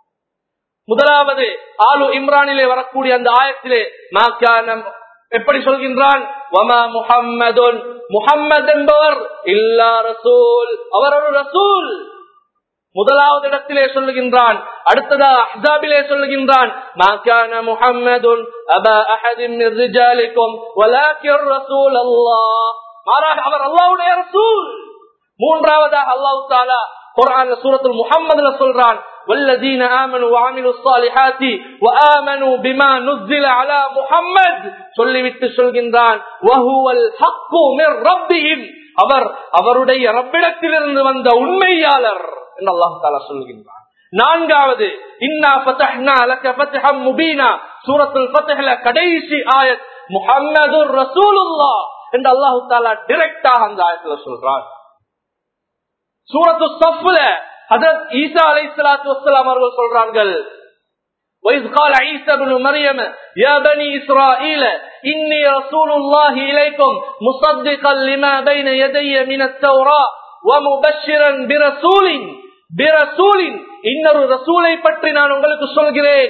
முதலாவது ஆலு இம்ரானிலே வரக்கூடிய அந்த ஆயத்திலே மாக்கானம் எப்படி சொல்கின்றான் வமா முஹம்மதுன் முஹம்மது என்பவர் இல்லா ரசூல் அவர் ஒரு ரசூல் முதலாவது இடத்திலே சொல்லுகின்றான் அடுத்ததா அஹ்ஸாபிலே சொல்லுகின்றான் மாக்கான முஹம்மதுன் அபா அஹதின் மின் ரிஜாலிக்கும் வலாக்கிர் ரசூல் அல்லாஹ் மாறாக அவர் அல்லாஹ்வுடைய ரசூல் மூன்றாவதாக அல்லாஹ் தாலா குர்ஆன்ல சூரத்துல் முஹம்மதுல சொல்றான் والذين آمنوا وعملوا الصالحات وآمنوا بما نزل على محمد சொல்லிவிட்டு சொல்கின்றான் وهو الحق من ربهم அவர் அவருடைய ரப்பிடத்திலிருந்து வந்த உண்மையாளர் என்று அல்லாஹ் தாலா சொல்கின்றான் நான்காவது இன்னா ஃபதஹ்னா லக ஃபத்ஹம் முபீனா சூரத்துல் ஃபத்ஹ்ல கடைசி ஆயத் முஹம்மதுர் ரசூலுல்லாஹ் என்று அல்லாஹ் தாலா டைரக்டாக அந்த ஆயத்துல சொல்றான் சூரத்து சஃப்ல ஹதரத் ஈசா அலைஹிஸ்ஸலாத்து வஸ்ஸலாம் அவர்கள் சொல்றார்கள் وإذ قال عيسى بن مريم يا بني إسرائيل إني رسول الله إليكم مصدقا لما بين يدي من التوراة ومبشرا برسول برسول இன்னொரு ரசூலை பற்றி நான் உங்களுக்கு சொல்கிறேன்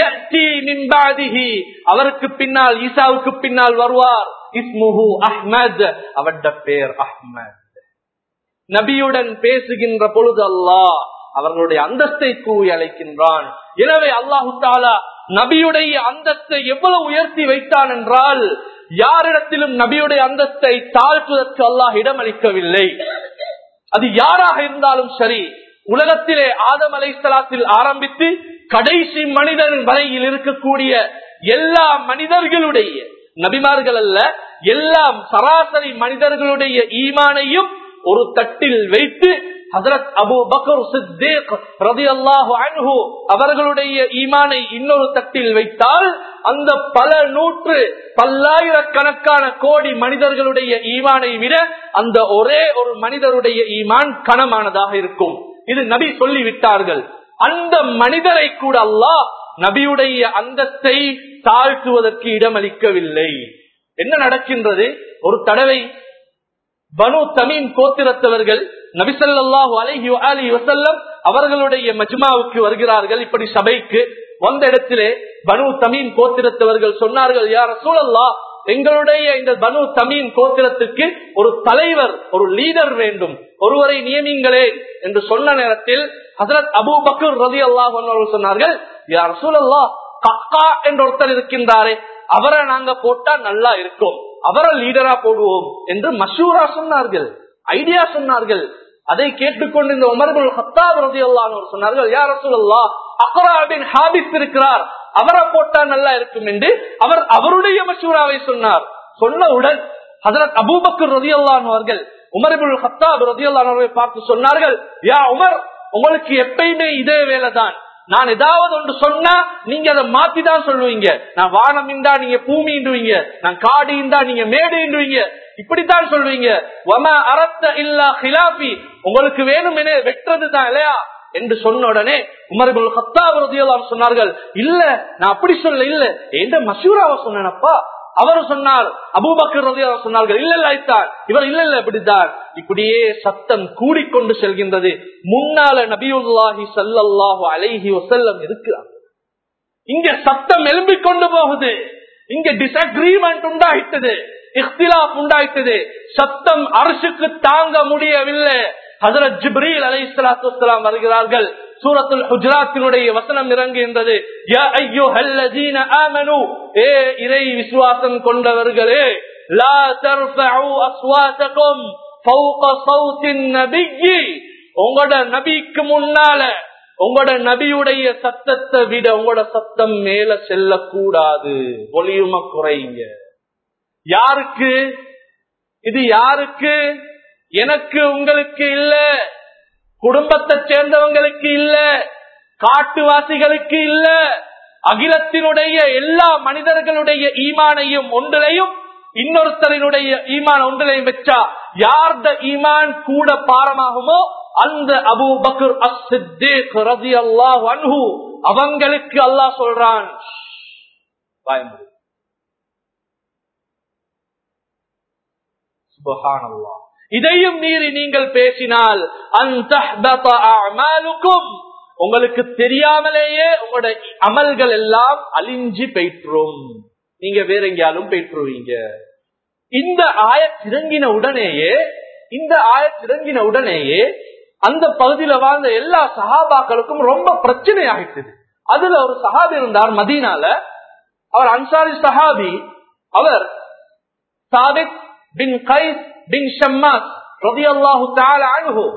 அவருக்கு பின்னால் ஈசாவுக்கு பின்னால் வருவார் இஸ்முஹு அஹ்மத் அவட பேர் அஹ்மத் நபியுடன் பேசுகின்ற பொழுது அல்லாஹ் அவர்களுடைய அந்தஸ்தை கூறி அழைக்கின்றான் எனவே அல்லாஹு தாலா நபியுடைய அந்தஸ்தை எவ்வளவு உயர்த்தி வைத்தான் என்றால் யாரிடத்திலும் நபியுடைய அந்தஸ்தை தாழ்த்துவதற்கு அல்லாஹ் இடமளிக்கவில்லை அது யாராக இருந்தாலும் சரி உலகத்திலே ஆதம் அலைசலாத்தில் ஆரம்பித்து கடைசி மனிதன் வரையில் இருக்கக்கூடிய எல்லா மனிதர்களுடைய நபிமார்கள் அல்ல எல்லாம் சராசரி மனிதர்களுடைய ஈமானையும் ஒரு தட்டில் வைத்து ஹசரத் அபு பக்கர் சித்தேக் ரதி அல்லாஹு அன்ஹு அவர்களுடைய ஈமானை இன்னொரு தட்டில் வைத்தால் அந்த பல நூற்று பல்லாயிரக்கணக்கான கோடி மனிதர்களுடைய ஈமானை விட அந்த ஒரே ஒரு மனிதருடைய ஈமான் கனமானதாக இருக்கும் இது நபி சொல்லிவிட்டார்கள் அந்த மனிதரை கூட அல்லாஹ் நபியுடைய அந்தஸ்தை தாழ்த்துவதற்கு இடமளிக்கவில்லை என்ன நடக்கின்றது ஒரு தடவை பனு தமீம் கோத்திரத்தவர்கள் நபிசல்லாஹு அலஹி அலி வசல்லம் அவர்களுடைய மஜ்மாவுக்கு வருகிறார்கள் இப்படி சபைக்கு வந்த இடத்திலே பனு தமீம் கோத்திரத்தவர்கள் சொன்னார்கள் யார் சூழல்லா எங்களுடைய இந்த பனு தமீம் கோத்திரத்துக்கு ஒரு தலைவர் ஒரு லீடர் வேண்டும் ஒருவரை நியமிங்களே என்று சொன்ன நேரத்தில் ஹசரத் அபு பக்கர் ரதி அல்லாஹ் சொன்னார்கள் யார் சூழல்லா கக்கா என்று ஒருத்தர் இருக்கின்றாரே அவரை நாங்க போட்டா நல்லா இருக்கும் அவரை லீடரா போடுவோம் என்று மஷூரா சொன்னார்கள் ஐடியா சொன்னார்கள் அதை கேட்டுக்கொண்டு இந்த உமர்கள் ஹத்தாப் ரதி அல்லான்னு சொன்னார்கள் யார் சொல்லா அக்ரா பின் ஹாபிஸ் இருக்கிறார் அவரை போட்டா நல்லா இருக்கும் என்று அவர் அவருடைய மஷூராவை சொன்னார் சொன்னவுடன் ஹசரத் அபூபக்கர் ரதி அவர்கள் உமர்புல் ஹத்தாப் ரதி அல்லானவரை பார்த்து சொன்னார்கள் யா உமர் உங்களுக்கு எப்பயுமே இதே வேலைதான் நான் ஏதாவது ஒன்று சொன்னா நீங்க அதை மாத்தி தான் சொல்லுவீங்க நான் வானம் இண்டா நீங்க பூமி இண்டுவீங்க நான் காடு இண்டா நீங்க மேடு இண்டுவீங்க இப்படித்தான் சொல்லுவீங்க வம அரத்த இல்லா ஹிலாபி உங்களுக்கு வேணும் என வெட்டுறது தான் இல்லையா என்று சொன்ன உடனே உமர்புல் ஹத்தாப் சொன்னார்கள் இல்ல நான் அப்படி சொல்ல இல்ல எந்த மசூராவை சொன்னேனப்பா அவர் சொன்னார் அபூபக்கர் சொன்னார்கள் இல்ல இல்ல இவர் இல்ல இல்ல இப்படித்தான் இப்படியே சத்தம் கூடிக்கொண்டு செல்கின்றது முன்னால நபியுல்லாஹி சல்லாஹு அலைஹி வசல்லம் இருக்கிறார் இங்க சத்தம் எழும்பிக் கொண்டு போகுது இங்க டிஸ்அக்ரிமெண்ட் உண்டாயிட்டது இஃப்திலாப் உண்டாயிட்டது சத்தம் அரசுக்கு தாங்க முடியவில்லை ஹசரத் ஜிப்ரீல் அலை சலாத்து வருகிறார்கள் சூரத்துல் ஹுஜராத்தினுடைய வசனம் இறங்குகின்றது ஏ இறை விசுவாசம் கொண்டவர்களே லா தர்ஃபஉ அஸ்வாதகும் ஃபௌக ஸௌத்தின் நபியி உங்களோட நபிக்கு முன்னால உங்களோட நபியுடைய சத்தத்தை விட உங்களோட சத்தம் மேல செல்லக்கூடாது ஒலியும குறைங்க யாருக்கு இது யாருக்கு எனக்கு உங்களுக்கு இல்ல குடும்பத்தை சேர்ந்தவங்களுக்கு இல்ல காட்டுவாசிகளுக்கு இல்ல அகிலத்தினுடைய எல்லா மனிதர்களுடைய ஈமானையும் ஒன்றிலையும் இன்னொருத்தரினுடைய ஈமான் ஒன்றிலையும் வச்சா யார்த ஈமான் கூட பாரமாகுமோ அந்த அபு பக்ர் அஸ்திக் ரதி அல்லாஹ் அன்ஹு அவங்களுக்கு அல்லாஹ் சொல்றான் சுபஹானல்லாஹ் இதையும் மீறி நீங்கள் பேசினால் அந்த உங்களுக்கு தெரியாமலேயே உங்களோட அமல்கள் எல்லாம் அழிஞ்சு பெற்றுரும் நீங்க வேற எங்கேயாலும் பெற்றுவீங்க இந்த ஆய திறங்கின உடனேயே இந்த ஆய திறங்கின உடனேயே அந்த பகுதியில வாழ்ந்த எல்லா சஹாபாக்களுக்கும் ரொம்ப பிரச்சனை ஆகிட்டது அதுல ஒரு சஹாபி இருந்தார் மதீனால அவர் அன்சாரி சஹாபி அவர் சாபித் பின் கைஸ் பின் ஷம்மாஸ் ரதி அல்லாஹு அனுகு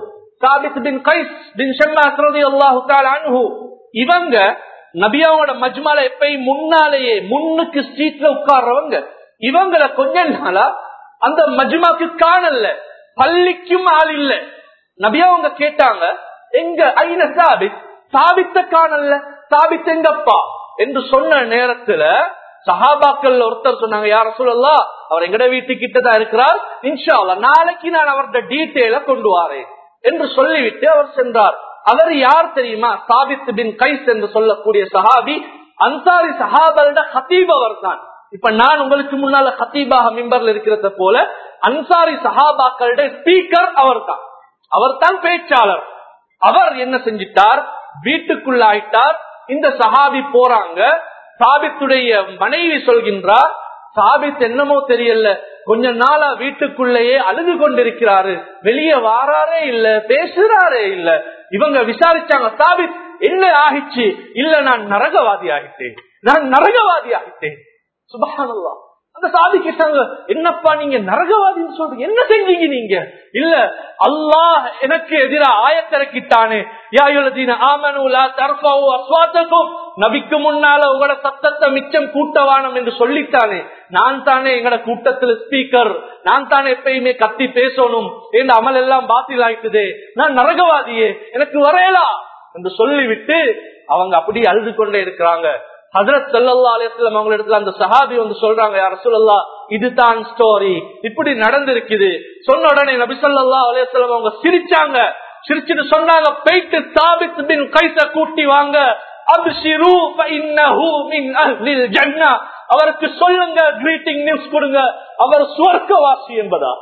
சாபித் பின் கைஸ் பின் ஷம்மாஸ் ரலியல்லாஹு தஆலா அன்ஹு இவங்க நபியாவோட மஜ்மால எப்பயும் முன்னாலேயே முன்னுக்கு ஸ்ட்ரீட்ல உட்கார்றவங்க இவங்கள கொஞ்ச நாளா அந்த மஜ்மாக்கு காணல பள்ளிக்கும் ஆள் இல்ல நபியாவங்க கேட்டாங்க எங்க ஐன சாபித் சாபித்த காணல சாபித் எங்கப்பா என்று சொன்ன நேரத்துல சஹாபாக்கள் ஒருத்தர் சொன்னாங்க யார சொல்லலாம் அவர் எங்கட வீட்டுக்கிட்ட தான் இருக்கிறார் இன்ஷா அல்லாஹ் நாளைக்கு நான் அவருடைய டீட்டெயில கொண்டு வரேன் என்று சொல்லிவிட்டு அவர் சென்றார் அவர் யார் தெரியுமா சாபித் பின் கைஸ் என்று சொல்லக்கூடிய சஹாபி அன்சாரி சஹாபரோட ஹத்தீப் அவர் தான் இப்ப நான் உங்களுக்கு முன்னால ஹத்தீபாக மிம்பர்ல இருக்கிறத போல அன்சாரி சஹாபாக்களுடைய ஸ்பீக்கர் அவர் தான் அவர் தான் பேச்சாளர் அவர் என்ன செஞ்சிட்டார் வீட்டுக்குள்ள ஆயிட்டார் இந்த சஹாபி போறாங்க சாபித்துடைய மனைவி சொல்கின்றார் சாபித் என்னமோ தெரியல கொஞ்ச நாளா வீட்டுக்குள்ளேயே அழுது கொண்டிருக்கிறாரு வெளியே வாராரே இல்ல பேசுறாரே இல்ல இவங்க விசாரிச்சாங்க சாபித் என்ன ஆகிச்சு இல்ல நான் நரகவாதி ஆகிட்டேன் நான் நரகவாதி ஆகிட்டேன் சுபஹானல்லா அந்த சாதி கேட்டாங்க என்னப்பா நீங்க நரகவாதின்னு சொல்றீங்க என்ன செஞ்சீங்க நீங்க இல்ல அல்லாஹ் எனக்கு எதிராக ஆயத்திறக்கிட்டானே யாயுலதீன ஆமனுலா தர்பாவோ அஸ்வாத்தக்கும் நபிக்கு முன்னால உங்களோட சத்தத்தை மிச்சம் கூட்டவானம் என்று சொல்லித்தானே நான் தானே எங்கட கூட்டத்துல ஸ்பீக்கர் நான் தானே எப்பயுமே கத்தி பேசணும் என் அமல் எல்லாம் பாத்தில் ஆயிட்டுதே நான் நரகவாதியே எனக்கு வரையலா என்று சொல்லிவிட்டு அவங்க அப்படியே அழுது கொண்டே இருக்கிறாங்க ஹசரத் சல்லா அலிஸ்லாம் அவங்க இடத்துல அந்த சஹாபி வந்து சொல்றாங்க யார சொல்லல்லா இதுதான் ஸ்டோரி இப்படி நடந்திருக்குது சொன்ன உடனே நபி சொல்லா அலிஸ்லாம் அவங்க சிரிச்சாங்க சிரிச்சுட்டு சொன்னாங்க போயிட்டு தாபித் பின் கைச கூட்டி வாங்க அப்ஷிரு ஃபஇன்னஹு மின் அஹ்லில் ஜன்னah அவருக்கு சொல்லுங்க கிரீட்டிங் நியூஸ் கொடுங்க அவர் சுவர்க்கவாசி என்பதாக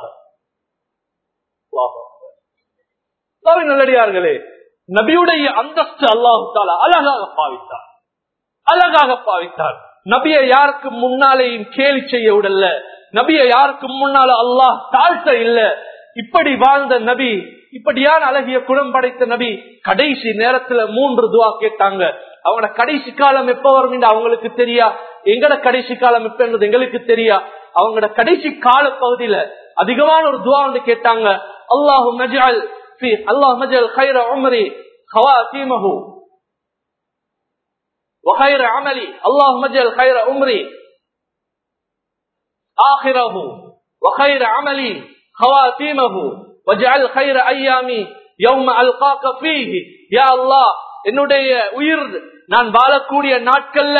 நல்லடியார்களே நபியுடைய அந்தஸ்து அல்லாஹு தாலா அழகாக பாவித்தார் அழகாக பாவித்தார் நபியை யாருக்கு முன்னாலேயும் கேலி செய்ய விடல நபியை யாருக்கு முன்னால அல்லாஹ் தாழ்த்த இல்ல இப்படி வாழ்ந்த நபி இப்படியான அழகிய குணம் படைத்த நபி கடைசி நேரத்துல மூன்று துவா கேட்டாங்க அவங்களோட கடைசி காலம் எப்ப வரும் என்று அவங்களுக்கு தெரியா எங்கட கடைசி காலம் எப்ப என்பது எங்களுக்கு தெரியா அவங்களோட கடைசி கால பகுதியில அதிகமான ஒரு துவா வந்து கேட்டாங்க அல்லாஹு மஜால் அல்லாஹ் மஜால் கைர உமரி ஹவாத்தீமஹு وخير عملي اللهم اجعل خير عمري آخره وخير عملي خواتيمه واجعل خير أيامي يوم ألقاك فيه يا الله என்னுடைய உயிர் நான் வாழக்கூடிய நாட்கள்ல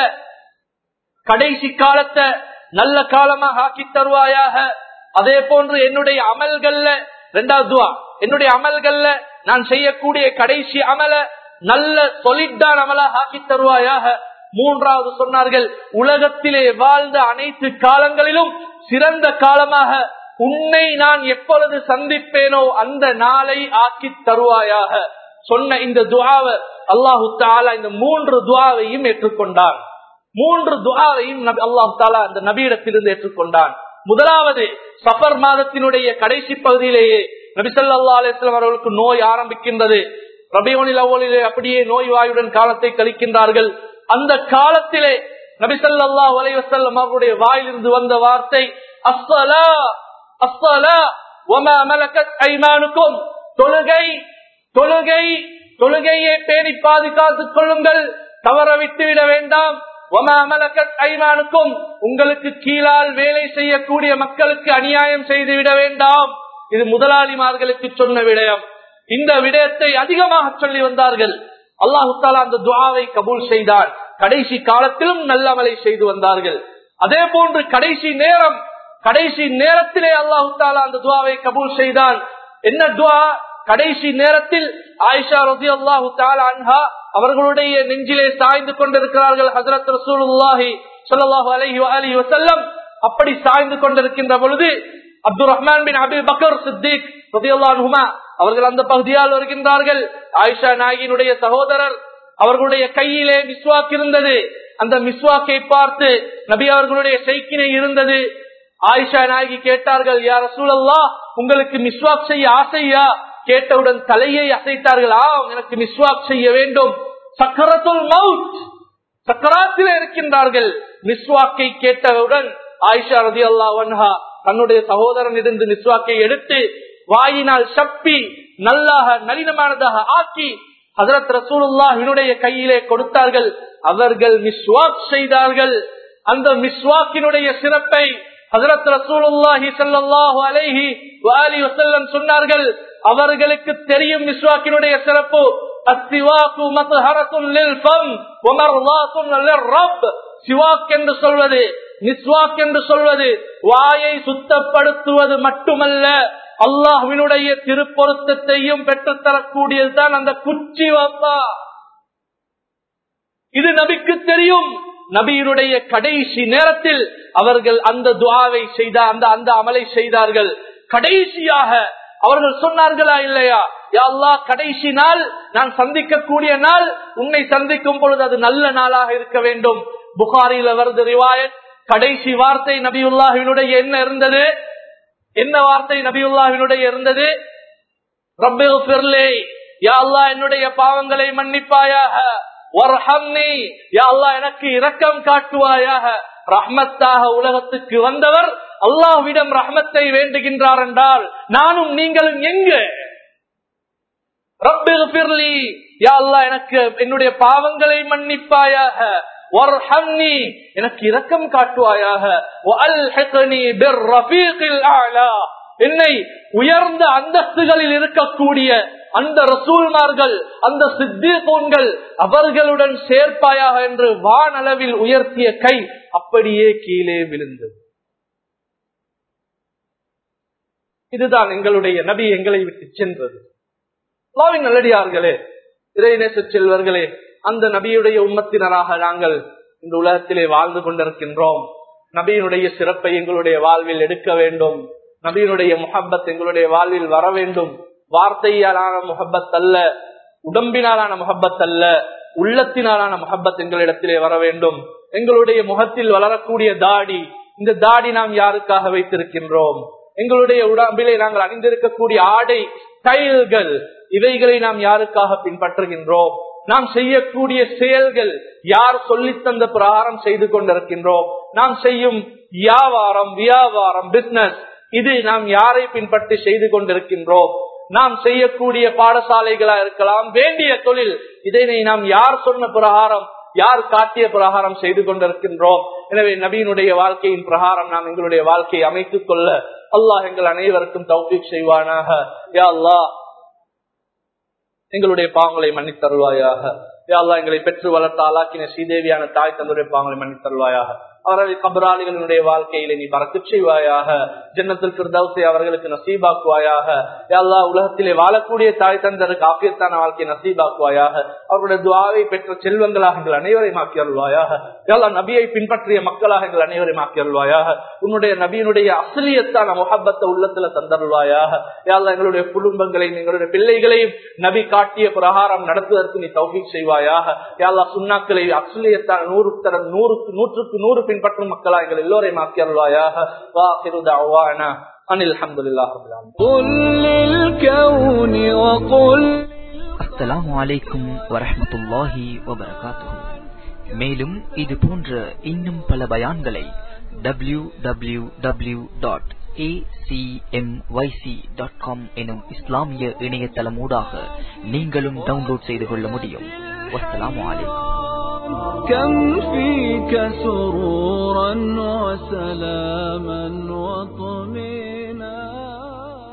கடைசி காலத்தை நல்ல காலமாக ஆக்கி தருவாயாக அதே போன்று என்னுடைய அமல்கள்ல ரெண்டாவது துவா என்னுடைய அமல்கள்ல நான் செய்யக்கூடிய கடைசி அமல நல்ல சொலிட்டான் அமலாக ஆக்கி தருவாயாக மூன்றாவது சொன்னார்கள் உலகத்திலே வாழ்ந்த அனைத்து காலங்களிலும் சிறந்த காலமாக உன்னை நான் எப்பொழுது சந்திப்பேனோ அந்த நாளை ஆக்கி தருவாயாக சொன்ன இந்த துவாவை அல்லாஹு தாலா இந்த மூன்று துவாவையும் ஏற்றுக்கொண்டான் மூன்று துவாவையும் அல்லாஹு தாலா அந்த நபியிடத்திலிருந்து ஏற்றுக்கொண்டான் முதலாவது சஃபர் மாதத்தினுடைய கடைசி பகுதியிலேயே நபிசல்லா அலிஸ்லாம் அவர்களுக்கு நோய் ஆரம்பிக்கின்றது ரபியோனில் அவ்வளிலே அப்படியே நோய் வாயுடன் காலத்தை கழிக்கின்றார்கள் அந்த காலத்திலே நபிசல்லா வலைவசல்லம் அவருடைய வாயிலிருந்து வந்த வார்த்தை அஸ்ஸலா அஸ்ஸலா ஒமா மலக்கத் ஐமானுக்கும் தொழுகை தொழுகை தொழுகையை பேணி பாதுகாத்துக் கொள்ளுங்கள் தவற விட்டு விட வேண்டாம் ஒமா மலக்கத் ஐமானுக்கும் உங்களுக்கு கீழால் வேலை செய்யக்கூடிய மக்களுக்கு அநியாயம் செய்து விட வேண்டாம் இது முதலாளிமார்களுக்கு சொன்ன விடயம் இந்த விடயத்தை அதிகமாக சொல்லி வந்தார்கள் அல்லாஹு தாலா அந்த துவாவை கபூல் செய்தார் கடைசி காலத்திலும் நல்லவலை செய்து வந்தார்கள் அதே போன்று கடைசி நேரம் கடைசி நேரத்திலே அல்லாஹு தாலா அந்த துவாவை கபூல் செய்தான் என்ன துவா கடைசி நேரத்தில் ஆயிஷா ரதி அல்லாஹு தாலா அன்ஹா அவர்களுடைய நெஞ்சிலே சாய்ந்து கொண்டிருக்கிறார்கள் ஹசரத் ரசூலுல்லாஹி ஸல்லல்லாஹு அலைஹி வஆலிஹி வஸல்லம் அப்படி சாய்ந்து கொண்டிருக்கின்ற பொழுது Abdul Rahman bin Abi Bakr Siddiq ரதியுல்லாஹுமா அவர்கள் அந்த பகுதியால் வருகின்றார்கள் ஆயிஷா நாயகியினுடைய சகோதரர் அவர்களுடைய கையிலே மிஸ்வாக் இருந்தது அந்த மிஸ்வாக்கை பார்த்து நபி அவர்களுடைய செய்கினை இருந்தது ஆயிஷா நாயகி கேட்டார்கள் யார் சூழல்லா உங்களுக்கு மிஸ்வாக் செய்ய ஆசையா கேட்டவுடன் தலையை அசைத்தார்கள் ஆ எனக்கு மிஸ்வாக் செய்ய வேண்டும் சக்கரத்துல் மவுத் சக்கராத்தில் இருக்கின்றார்கள் மிஸ்வாக்கை கேட்டவுடன் ஆயிஷா ரதி அல்லா வன்ஹா தன்னுடைய சகோதரன் இருந்து மிஸ்வாக்கை எடுத்து வாயினால் சப்பி நல்லாக நளினமானதாக ஆக்கி ஹசரத் ரசூலுல்லாஹினுடைய கையிலே கொடுத்தார்கள் அவர்கள் மிஸ்வாக் செய்தார்கள் அந்த மிஸ்வாக்கினுடைய சிறப்பை ஹசரத் ரசூலுல்லாஹி ஸல்லல்லாஹு அலைஹி வஆலிஹி வஸல்லம் சொன்னார்கள் அவர்களுக்கு தெரியும் மிஸ்வாக்கினுடைய சிறப்பு அஸ்ஸிவாக்கு மத்ஹரத்துன் லில் ஃபம் வ மர்லாத்துன் லிர்ரப் சிவாக் என்று சொல்வது மிஸ்வாக் என்று சொல்வது வாயை சுத்தப்படுத்துவது மட்டுமல்ல அல்லாஹ்வினுடைய திருப்பொருத்தத்தையும் பெற்றுத்தரக்கூடியதுதான் அந்த குச்சி வாப்பா இது நபிக்கு தெரியும் நபியினுடைய கடைசி நேரத்தில் அவர்கள் அந்த துவாவை செய்த அந்த அந்த அமலை செய்தார்கள் கடைசியாக அவர்கள் சொன்னார்களா இல்லையா யா அல்லாஹ் கடைசி நாள் நான் சந்திக்கக்கூடிய நாள் உன்னை சந்திக்கும் பொழுது அது நல்ல நாளாக இருக்க வேண்டும் புகாரில வருது ரிவாயத் கடைசி வார்த்தை நபியுல்லாஹினுடைய என்ன இருந்தது என்ன வார்த்தை நபியுல்லாஹினுடைய இருந்தது ரப்பே பிர்லே யா அல்லாஹ் என்னுடைய பாவங்களை மன்னிப்பாயாக வர்ஹம்னி யா அல்லாஹ் எனக்கு இரக்கம் காட்டுவாயாக ரஹ்மத்தாக உலகத்துக்கு வந்தவர் அல்லாஹ்விடம் ரஹ்மத்தை வேண்டுகின்றார் என்றால் நானும் நீங்களும் எங்க ரப்பே பிர்லி யா அல்லாஹ் எனக்கு என்னுடைய பாவங்களை மன்னிப்பாயாக வர்ஹம்னி எனக்கு இரக்கம் காட்டுவாயாக வஅல்ஹிக்னி பிர்ரஃபீகில் அலா என்னை உயர்ந்த அந்தஸ்துகளில் இருக்கக்கூடிய அந்த ரசூல்மார்கள் அந்த சித்தீகோன்கள் அவர்களுடன் சேர்ப்பாயாக என்று வானளவில் உயர்த்திய கை அப்படியே கீழே விழுந்தது இதுதான் எங்களுடைய நபி எங்களை விட்டு சென்றது அல்லாஹ்வின் நல்லடியார்களே இறைநேச செல்வர்களே அந்த நபியுடைய உம்மத்தினராக நாங்கள் இந்த உலகத்திலே வாழ்ந்து கொண்டிருக்கின்றோம் நபியினுடைய சிறப்பை எங்களுடைய வாழ்வில் எடுக்க வேண்டும் நபியினுடைய முஹப்பத் எங்களுடைய வாழ்வில் வர வேண்டும் வார்த்தையாலான முஹப்பத் அல்ல உடம்பினாலான முஹப்பத் அல்ல உள்ளத்தினாலான முஹப்பத் எங்களிடத்திலே வர வேண்டும் எங்களுடைய முகத்தில் வளரக்கூடிய தாடி இந்த தாடி நாம் யாருக்காக வைத்திருக்கின்றோம் எங்களுடைய உடம்பிலே நாங்கள் அணிந்திருக்கக்கூடிய ஆடை ஸ்டைல்கள் இவைகளை நாம் யாருக்காக பின்பற்றுகின்றோம் நாம் செய்யக்கூடிய செயல்கள் யார் சொல்லித்தந்த பிரகாரம் செய்து கொண்டிருக்கின்றோம் நாம் செய்யும் வியாபாரம் வியாபாரம் பிசினஸ் இது நாம் யாரை பின்பற்றி செய்து கொண்டிருக்கின்றோம் நாம் செய்யக்கூடிய பாடசாலைகளா இருக்கலாம் வேண்டிய தொழில் இதனை நாம் யார் சொன்ன பிரகாரம் யார் காட்டிய பிரகாரம் செய்து கொண்டிருக்கின்றோம் எனவே நபியினுடைய வாழ்க்கையின் பிரகாரம் நாம் எங்களுடைய வாழ்க்கையை அமைத்துக் கொள்ள அல்லாஹ் எங்கள் அனைவருக்கும் தௌஃபீக் செய்வானாக யா அல்லாஹ் எங்களுடைய பாவங்களை மன்னித்தருள்வாயாக யா அல்லாஹ் எங்களை பெற்று வளர்த்த ஆளாக்கின ஸ்ரீதேவியான தாய் தந்தைய பாவங்களை மன்னித்தருள்வாயாக அவர்கள் கபராளிகளுடைய வாழ்க்கையில நீ பறக்க செய்வாயாக ஜன்னத்திற்கு தௌசை அவர்களுக்கு நசீபாக்குவாயாக எல்லா உலகத்திலே வாழக்கூடிய தாய் தந்தருக்கு ஆபியத்தான வாழ்க்கையை நசீபாக்குவாயாக அவர்களுடைய துவாவை பெற்ற செல்வங்களாக எங்கள் அனைவரையும் ஆக்கி அருள்வாயாக எல்லா நபியை பின்பற்றிய மக்களாக எங்கள் அனைவரையும் ஆக்கி அருள்வாயாக உன்னுடைய நபியினுடைய அசலியத்தான முகப்பத்தை உள்ளத்துல தந்தருள்வாயாக யாழ்லா எங்களுடைய குடும்பங்களையும் எங்களுடைய பிள்ளைகளையும் நபி காட்டிய பிரகாரம் நடத்துவதற்கு நீ தௌஃபீக் செய்வாயாக யாழ்லா சுண்ணாக்களை அசலியத்தான நூறு தர நூறுக்கு நூற்றுக்கு நூறு பின்பற்றும் மக்களா எங்கள் எல்லோரையும் ஆக்கி அருள்வாயாக வாஹிரு தஅவானா அனில் அல்ஹம்துலில்லாஹி ரப்பில் ஆலமீன் قل للكون وقل அஸ்ஸலாமு அலைக்கும் வரஹ்மத்துல்லாஹி வபரகாத்துஹு மேலும் இது போன்ற இன்னும் பல பயான்களை டபிள்யூ டபிள்யூ டபிள்யூ டாட் எனும் இஸ்லாமிய இணையதளமூடாக நீங்களும் டவுன்லோட் செய்து கொள்ள முடியும் வஸ்ஸலாமு அலைக்கும் كم فيك سرورا وسلاما وطمئنا